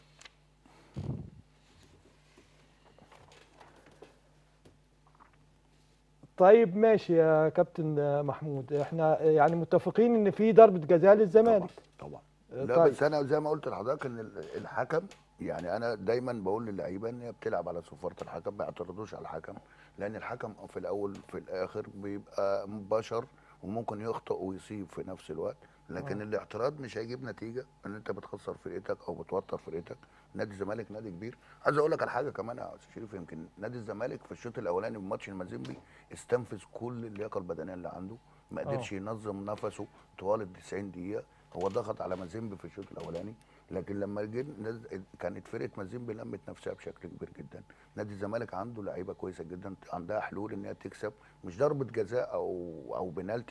طيب ماشي يا كابتن محمود احنا يعني متفقين ان في ضربه جزاء للزمالك طبعا آه، لا طيب. بس انا زي ما قلت لحضرتك ان ال- الحكم يعني انا دايما بقول للعيبه ان هي بتلعب على صفاره الحكم ما يعترضوش على الحكم لان الحكم في الاول في الاخر بيبقى بشر وممكن يخطئ ويصيب في نفس الوقت لكن آه. الاعتراض مش هيجيب نتيجه ان انت بتخسر فرقتك او بتوتر فرقتك نادي الزمالك نادي كبير عايز اقول لك على حاجه كمان يا استاذ شريف يمكن نادي الزمالك في الشوط الاولاني من ماتش المازيمبي استنفذ كل اللياقه البدنيه اللي عنده ما آه. قدرش ينظم نفسه طوال ال 90 دقيقه هو ضغط على مازيمبي في الشوط الاولاني لكن لما جه نز- كانت فرقه مازيمبي لمت نفسها بشكل كبير جدا نادي الزمالك عنده لعيبه كويسه جدا عندها حلول ان هي تكسب مش ضربه جزاء او او بنالتي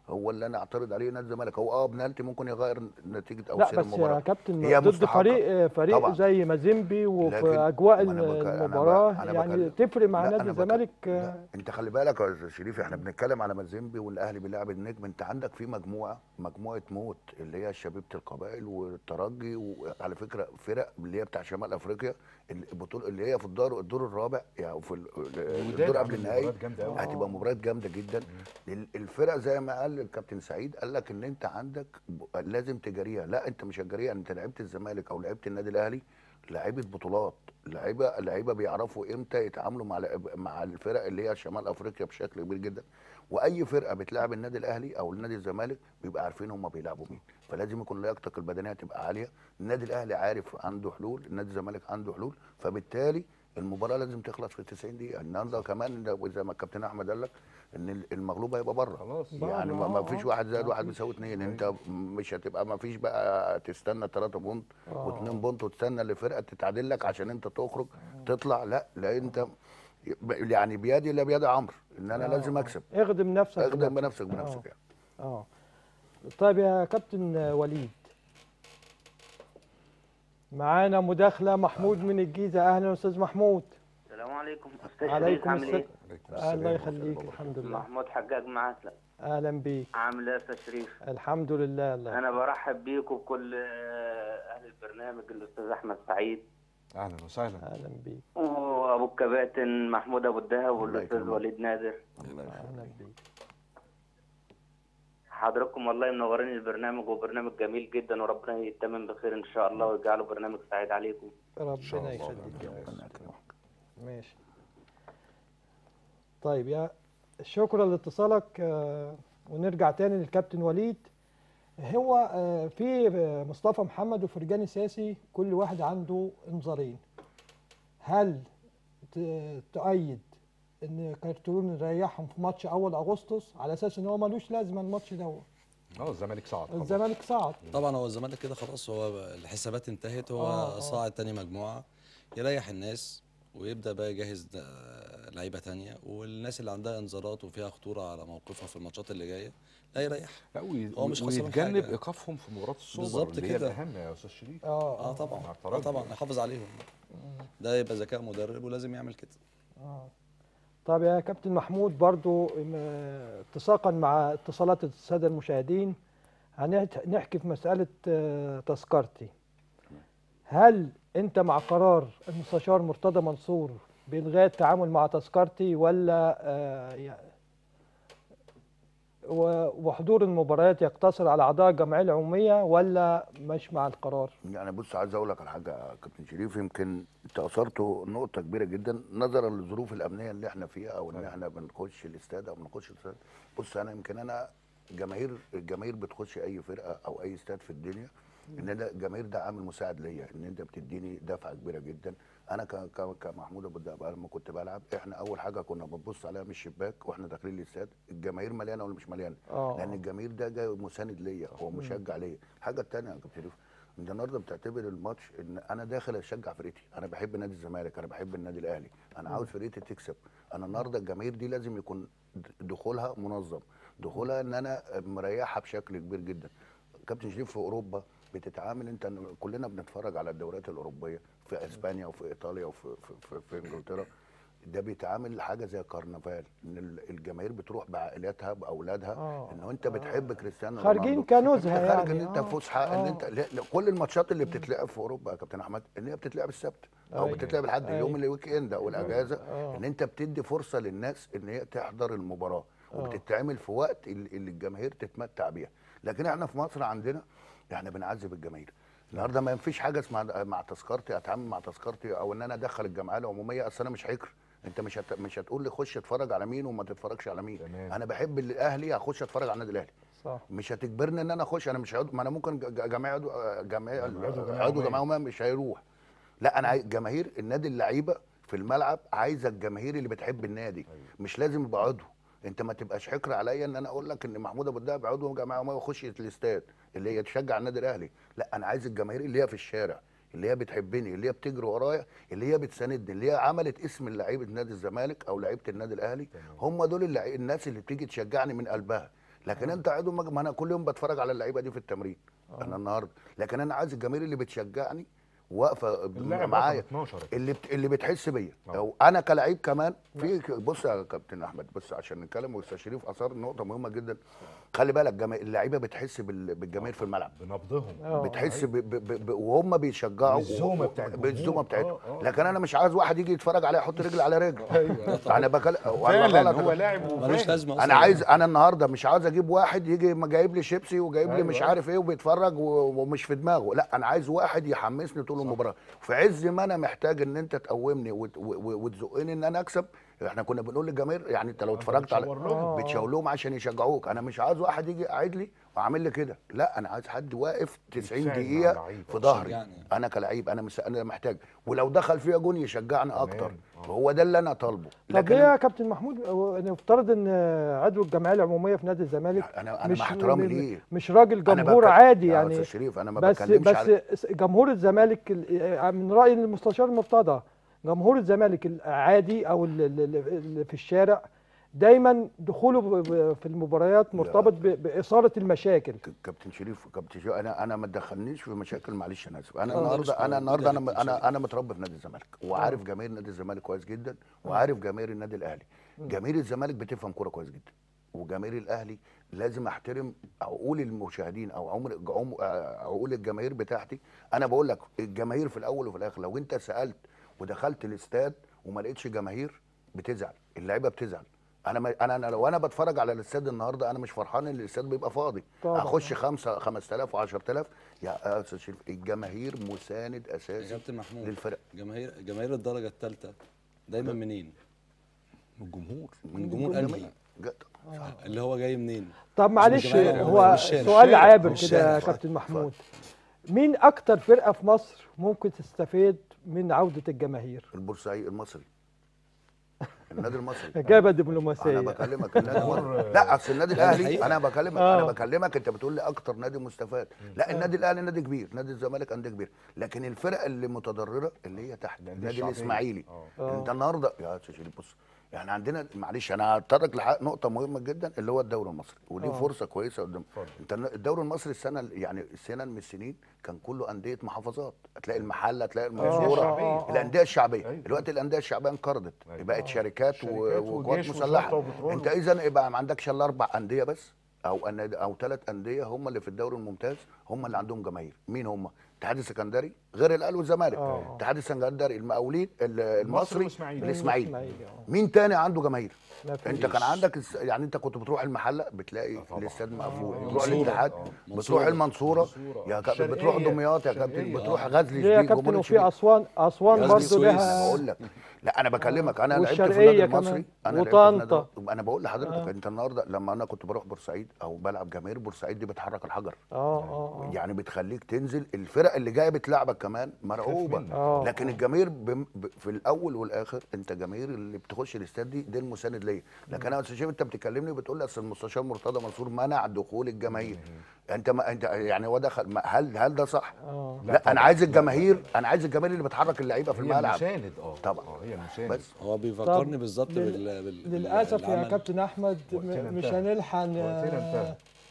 هو اللي انا اعترض عليه نادي الزمالك هو اه بنالتي ممكن يغير نتيجه او لا سير بس المباراه يا كابتن هي ضد مستحقة. فريق فريق طبعاً. زي مازيمبي وفي لكن- اجواء ما أنا بك- أنا ب- المباراه أنا يعني بكلم- تفرق مع لا، نادي أنا بك- الزمالك لا، انت خلي بالك يا أستاذ شريف احنا بنتكلم على مازيمبي والاهلي بيلعب النجم انت عندك في مجموعه مجموعه موت اللي هي شبيبه القبائل والترجي وعلى فكره فرق اللي هي بتاع شمال افريقيا البطوله اللي هي في الدور الدور الرابع يعني في ال- الدور قبل عامل النهائي مباريات جامدة أوي. هتبقى مباريات جامده جدا ال- الفرق زي ما قال الكابتن سعيد قال لك ان انت عندك ب- لازم تجاريها لا انت مش هتجاريها انت لعيبه الزمالك او لعيبه النادي الاهلي لعيبه بطولات لعيبه لعيبه بيعرفوا امتى يتعاملوا مع لعب- مع الفرق اللي هي شمال افريقيا بشكل كبير جدا واي فرقه بتلعب النادي الاهلي او النادي الزمالك بيبقى عارفين هم بيلعبوا مين فلازم يكون لياقتك البدنيه تبقى عاليه النادي الاهلي عارف عنده حلول النادي الزمالك عنده حلول فبالتالي المباراه لازم تخلص في 90 دقيقه النهارده كمان لو- زي ما الكابتن احمد قال لك ان المغلوب هيبقى بره خلاص يعني ما ما فيش واحد زائد واحد بيساوي اثنين انت مش هتبقى ما فيش بقى تستنى 3 بونت آه. و2 بونت وتستنى لفرقه تتعادل لك عشان انت تخرج تطلع لا لا انت يعني بيدي لا بيد عمرو ان انا آه. لازم اكسب اخدم نفسك اخدم بنفسك. بنفسك بنفسك يعني اه طيب يا كابتن وليد معانا مداخله محمود من الجيزه اهلا استاذ محمود السلام عليكم استاذ شريف عليكم عامل ايه؟ السلام الله يخليك الحمد لله محمود حجاج معاك اهلا بيك عامل ايه يا استاذ شريف؟ الحمد لله الله انا برحب بيك وبكل آه، اهل البرنامج الاستاذ احمد سعيد اهلا وسهلا اهلا بيك وابو الكباتن محمود ابو الدهب والاستاذ يكرمك. وليد نادر اهلا بيك حضراتكم والله منورين البرنامج وبرنامج جميل جدا وربنا يتمم بخير ان شاء الله ويجعله برنامج سعيد عليكم ربنا يخليك يا أستاذ. ماشي طيب يا شكرا لاتصالك آه، ونرجع تاني للكابتن وليد هو آه، في آه، مصطفى محمد وفرجاني ساسي كل واحد عنده انذارين هل ت- تؤيد ان كارتون نريحهم في ماتش اول اغسطس على اساس ان هو ملوش لازمه الماتش دوت اه الزمالك صعد خلاص. الزمالك صعد طبعا هو الزمالك كده خلاص هو الحسابات انتهت هو آه، آه. صاعد تاني مجموعه يريح الناس ويبدا بقى يجهز ده- لعيبه تانية والناس اللي عندها انذارات وفيها خطوره على موقفها في الماتشات اللي جايه لا يريح لا وي- هو مش خسران ويتجنب حاجة. ايقافهم في مباراه السوبر بالظبط اللي هي كده. الاهم يا استاذ شريف اه اه طبعا مع اه الترجي. طبعا يحافظ عليهم ده يبقى ذكاء مدرب ولازم يعمل كده آه. طب يا كابتن محمود برضو م- اتساقا مع اتصالات السادة المشاهدين هنحكي في مسألة آه، تذكرتي هل أنت مع قرار المستشار مرتضى منصور بإلغاء التعامل مع تذكرتي ولا آه، يع- و- وحضور المباريات يقتصر على أعضاء الجمعية العمومية ولا مش مع القرار؟ يعني بص عايز اقول لك على حاجه يا كابتن شريف يمكن انت اثرت نقطه كبيره جدا نظرا للظروف الامنيه اللي احنا فيها او ان احنا بنخش الاستاد او بنخش الاستاد بص انا يمكن انا جماهير الجماهير بتخش اي فرقه او اي استاد في الدنيا ان ده الجماهير ده عامل مساعد ليا ان انت بتديني دفعه كبيره جدا انا ك- ك- كمحمود ابو الدهب لما كنت بلعب احنا اول حاجه كنا بنبص عليها من الشباك واحنا داخلين الاستاد الجماهير مليانه ولا مش مليانه آه. لان الجماهير ده جاي مساند ليا هو مشجع ليا الحاجه الثانيه يا كابتن شريف انت النهارده بتعتبر الماتش ان انا داخل اشجع فرقتي انا بحب نادي الزمالك انا بحب النادي الاهلي انا عاوز فرقتي تكسب انا النهارده الجماهير دي لازم يكون د- دخولها منظم دخولها ان انا مريحها بشكل كبير جدا كابتن شريف في اوروبا بتتعامل انت كلنا بنتفرج على الدوريات الاوروبيه في اسبانيا وفي ايطاليا وفي في, في, في انجلترا ده بيتعامل حاجه زي كرنفال ان ال- الجماهير بتروح بعائلاتها باولادها آه. ان انت بتحب كريستيانو خارجين رونالدو. كنزهة انت خارج يعني، ان انت آه. فسحه ان آه. انت لا لا كل الماتشات اللي بتتلعب في اوروبا يا كابتن احمد ان هي بتتلعب السبت او أيوة. بتتلعب الحد أيوة. يوم الويك اند او الاجازه آه. ان انت بتدي فرصه للناس ان هي تحضر المباراه وبتتعمل في وقت اللي اللي الجماهير تتمتع بيها لكن احنا في مصر عندنا احنا بنعذب الجماهير النهارده ما فيش حاجه اسمها مع تذكرتي اتعامل مع تذكرتي او ان انا ادخل الجمعيه العموميه اصل انا مش هيكر انت مش هت... مش هتقول لي خش اتفرج على مين وما تتفرجش على مين تمام. انا بحب الاهلي هخش اتفرج على النادي الاهلي صح مش هتجبرني ان انا اخش انا مش عضو ما انا ممكن ج- ج- جمعيه عضو جمعيه عضو جمعية عضو عمومية. جمعيه عموميه مش هيروح لا انا عايز جماهير النادي اللعيبه في الملعب عايزه الجماهير اللي بتحب النادي مش لازم يبقى عضو انت ما تبقاش حكر عليا ان انا اقول لك ان محمود ابو الدهب عضو جمعيه عموميه ويخش الاستاد اللي هي تشجع النادي الاهلي لا انا عايز الجماهير اللي هي في الشارع اللي هي بتحبني اللي هي بتجري ورايا اللي هي بتساندني اللي هي عملت اسم لعيبه نادي الزمالك او لعيبه النادي الاهلي هم دول اللعي... الناس اللي بتيجي تشجعني من قلبها لكن انت عضو مج... ما انا كل يوم بتفرج على اللعيبه دي في التمرين انا النهارده لكن انا عايز الجماهير اللي بتشجعني واقفه اللاعب معايا رقم 12 اللي بت... اللي بتحس بيا او انا كلاعب كمان في بص يا كابتن احمد بص عشان نتكلم واستاذ شريف اثار نقطه مهمه جدا خلي بالك جما... اللعيبه بتحس بال... بالجماهير في الملعب بنبضهم بتحس ب... ب... ب... ب... وهم بيشجعوا بالزومة بتاعت الجمهور. بالزومه بتاعتهم آه، آه. لكن انا مش عايز واحد يجي يتفرج عليا يحط رجل على رجل انا بكلم فعلا هو لاعب ملوش لازمه انا أصلاً. عايز انا النهارده مش عاوز اجيب واحد يجي ما جايب لي شيبسي وجايب لي أيوة. مش عارف ايه وبيتفرج و- ومش في دماغه لا انا عايز واحد يحمسني طول المباراه في عز ما انا محتاج ان انت تقومني وت- و- و- وتزقني ان انا اكسب احنا كنا بنقول للجماهير يعني انت لو اتفرجت على بتشاور لهم. بتشاور لهم عشان يشجعوك انا مش عايز واحد يجي قاعد لي وعامل لي كده لا انا عايز حد واقف 90 يتفاعل مع دقيقه اللعيبة. في ظهري يشجعني. انا كلاعب انا مس... انا محتاج ولو دخل فيها جون يشجعني اكتر هو ده اللي انا طالبه طب ليه يا كابتن محمود هو نفترض ان عضو الجمعيه العموميه في نادي الزمالك انا انا مع احترامي م- ليه مش راجل أنا جمهور بك- عادي يا يعني أستاذ شريف انا ما بس بتكلمش بس على جمهور الزمالك ال- من راي المستشار مرتضى جمهور الزمالك العادي او ال- ال- ال- اللي في الشارع دايما دخوله ب- ب- في المباريات مرتبط ب- باثاره المشاكل كابتن شريف كابتن شريف انا انا ما تدخلنيش في مشاكل معلش انا اسف انا آه. النهارده مش انا موجودة النهارده يا انا كابتن انا انا متربي في نادي الزمالك وعارف جماهير نادي الزمالك كويس جدا وعارف جماهير النادي الاهلي جماهير الزمالك بتفهم كوره كويس جدا وجماهير الاهلي لازم احترم عقول المشاهدين او عمر عم- آه، عقول الجماهير بتاعتي انا بقول لك الجماهير في الاول وفي الاخر لو انت سالت ودخلت الاستاد وما لقيتش جماهير بتزعل اللعيبه بتزعل انا ما انا أنا لو انا بتفرج على الاستاد النهارده انا مش فرحان ان الاستاد بيبقى فاضي طبعاً. اخش خمسة 5000 و10000 يا استاذ شريف الجماهير مساند يا اساسي كابتن محمود للفرق جماهير جماهير الدرجه الثالثه دايما منين؟ من الجمهور من جمهور انهي اللي هو جاي منين؟ طب معلش الجماهير، هو مش الشارع. سؤال الشارع. عابر مش كده يا الشارع. كابتن محمود مين اكتر فرقه في مصر ممكن تستفيد من عوده الجماهير البورسعيد المصري النادي المصري اجابه دبلوماسيه انا بكلمك النادي جمهور- المصري لا اصل النادي لا، دي الاهلي حقيقة. انا بكلمك آه. انا بكلمك انت بتقول لي اكتر نادي مستفاد لا النادي الاهلي نادي كبير نادي الزمالك انديه كبير لكن الفرق اللي متضرره اللي هي تحت النادي الشعبية. الاسماعيلي آه. انت النهارده يا استاذ شريف بص يعني عندنا معلش انا هتطرق لحق نقطه مهمه جدا اللي هو الدوري المصري ودي آه. فرصه كويسه قدام انت الدوري المصري السنه يعني السنه من السنين كان كله انديه محافظات هتلاقي المحله هتلاقي المنصوره آه، آه، آه. الانديه الشعبيه دلوقتي الانديه الشعبيه انقرضت بقت شركات و- شركات وقوات وجيش مسلحه وشرطة وبترول. انت اذا يبقى ما عندكش الا اربع انديه بس او أن- او ثلاث انديه هم اللي في الدوري الممتاز هم اللي عندهم جماهير مين هم الاتحاد السكندري غير الاهلي والزمالك آه. الاتحاد السكندري المقاولين ال- المصري والإسماعيلي. الاسماعيلي الإسماعيلي، آه. مين تاني عنده جماهير ما فيش. انت كان عندك الس- يعني انت كنت بتروح المحله بتلاقي الاستاد مقفول بتروح منصورة. الاتحاد آه. بتروح منصورة. المنصوره منصورة. يا كابتن الشرقية. بتروح دمياط يا كابتن الشرقية. بتروح غزل ليه يا شبيك كابتن جمهور وفي الشبيك. اسوان اسوان غزل برضه السويس. لها بقول لك لا انا بكلمك انا لعبت في والشرقية النادي كمان. المصري انا لعبت في وطنطا. النادي- انا بقول لحضرتك انت النهارده لما انا كنت بروح بورسعيد او بلعب جماهير بورسعيد دي بتحرك الحجر اه اه يعني بتخليك تنزل الفرق اللي جايه بتلعبك كمان مرعوبه منك. آه. لكن الجماهير بم- ب- في الاول والاخر انت جماهير اللي بتخش الاستاد دي ده المساند ليا لكن انا يا استاذ شريف انت بتكلمني بتقول لي اصل المستشار مرتضى منصور منع دخول الجماهير انت ما انت يعني هو دخل ما- هل هل ده صح؟ اه لا, لا انا طبعاً. عايز الجماهير انا عايز الجماهير اللي بتحرك اللعيبه في هي الملعب المساند اه طبعا. آه، هي المساند بس هو بيفكرني طب بالظبط لل- بال... بال... للاسف يا بالعمل. كابتن احمد م- وقتنا مش انتهى. هنلحق ن- وقتنا انتهى.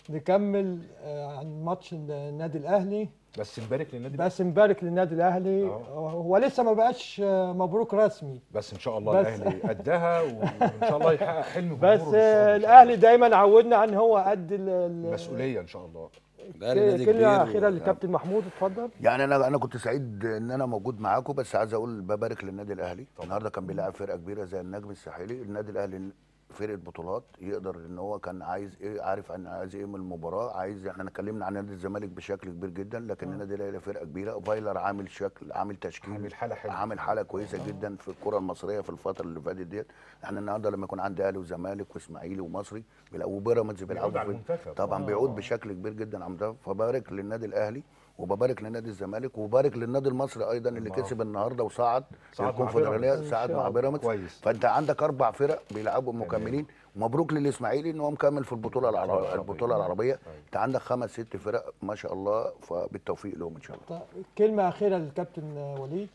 نكمل آه، عن ماتش النادي الاهلي بس نبارك للنادي بس نبارك للنادي الاهلي آه. هو لسه ما بقاش آه، مبروك رسمي بس ان شاء الله بس- الاهلي قدها وان شاء الله يحقق حلم بس جمهوره آه، بالصبر إن شاء الاهلي الله. دايما عودنا عن هو قد ال- ال- مسؤوليه ان شاء الله الأهلي نادي كبير كلمه و- اخيره للكابتن محمود اتفضل يعني انا انا كنت سعيد ان انا موجود معاكم بس عايز اقول ببارك للنادي الاهلي النهارده كان بيلاعب فرقه كبيره زي النجم الساحلي النادي الاهلي فرقه بطولات يقدر ان هو كان عايز ايه عارف ان عايز ايه من المباراه عايز احنا اتكلمنا عن نادي الزمالك بشكل كبير جدا لكن النادي الاهلي فرقه كبيره فايلر عامل شكل عامل تشكيل عامل حالة حلوة. عامل حاله كويسه جدا في الكره المصريه في الفتره اللي فاتت ديت احنا النهارده لما يكون عندي اهلي وزمالك واسماعيلي ومصري بيلعبوا وبيراميدز بيلعبوا على في- المنتخب. طبعا آه، بيعود آه. بشكل كبير جدا عم ده فبارك للنادي الاهلي وببارك لنادي الزمالك وبارك للنادي المصري ايضا اللي الله. كسب النهارده وصعد صعد مع الكونفدراليه بيراميدز. صعد إن مع شاء بيراميدز كويس. فانت عندك اربع فرق بيلعبوا مكملين مبروك للاسماعيلي ان هو مكمل في البطوله العربيه العربية. البطوله العربيه انت عندك خمس ست فرق ما شاء الله فبالتوفيق لهم ان شاء الله طيب، كلمه اخيره للكابتن آه، وليد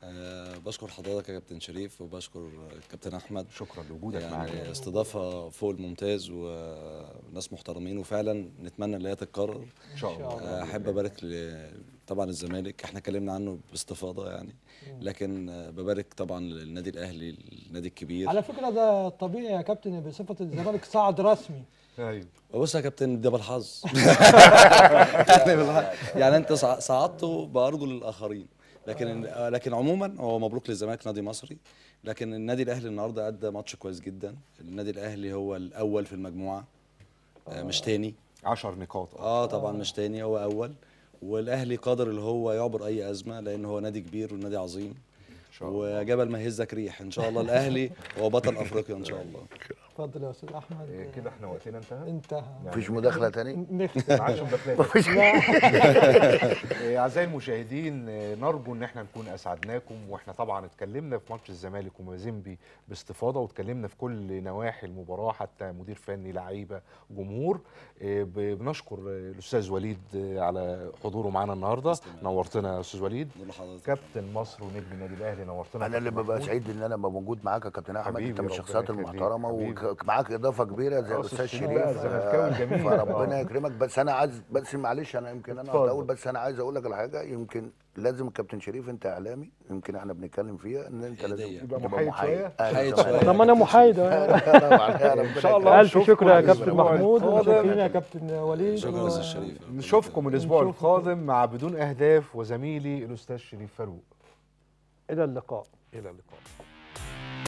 آه بشكر حضرتك يا كابتن شريف وبشكر الكابتن احمد شكرا لوجودك معانا يعني استضافه فوق الممتاز ناس محترمين وفعلا نتمنى ان هي تتكرر ان شاء الله آه، احب ابارك ل- طبعا الزمالك احنا اتكلمنا عنه باستفاضه يعني لكن آه، ببارك طبعا للنادي الاهلي النادي الكبير على فكره ده طبيعي يا كابتن بصفه الزمالك صعد رسمي ايوه بص يا كابتن ده بالحظ يعني, بالحظ. يعني انت صع- صعدته بارجل الاخرين لكن لكن عموما هو مبروك للزمالك نادي مصري لكن النادي الاهلي النهارده ادى ماتش كويس جدا النادي الاهلي هو الاول في المجموعه آه، مش تاني 10 نقاط اه طبعا مش تاني هو اول والاهلي قادر اللي هو يعبر اي ازمه لان هو نادي كبير ونادي عظيم وجبل ما يهزك ريح ان شاء الله الاهلي هو بطل افريقيا ان شاء الله اتفضل يا استاذ احمد إيه كده احنا وقتنا انتهى انتهى مفيش مداخله تاني نختم معلش مداخلات مفيش إيه، اعزائي المشاهدين إيه، نرجو ان احنا نكون اسعدناكم واحنا طبعا اتكلمنا في ماتش الزمالك ومازيمبي باستفاضه واتكلمنا في كل نواحي المباراه حتى مدير فني لعيبه جمهور إيه، ب- بنشكر آه، الاستاذ وليد آه، على حضوره معانا النهارده نورتنا يا استاذ وليد كابتن مصر ونجم النادي الاهلي نورتنا انا اللي كابتن ببقى محمود. سعيد ان انا ابقى موجود معاك يا كابتن احمد حبيبي، انت من ربنا الشخصيات يخليك. المحترمه حبيبي. ومعاك اضافه كبيره زي آه، الاستاذ أستاذ شريف شريف بقى، الزملكاوي الجميل. فربنا آه. يكرمك بس انا عايز بس معلش انا يمكن انا اتفضل. اقول بس انا عايز اقول لك على حاجه يمكن لازم الكابتن شريف انت اعلامي يمكن احنا بنتكلم فيها ان انت لازم يبقى محايد شوية؟ أيوة، محايد تمام. شوية. طب ما انا محايد ان شاء الله الف شكر يا كابتن الأسبوع محمود القادم. وشكرا يا كابتن وليد شكرا يا و- استاذ شريف نشوفكم الاسبوع نشوفكم. القادم مع بدون اهداف وزميلي الاستاذ شريف فاروق الى اللقاء الى اللقاء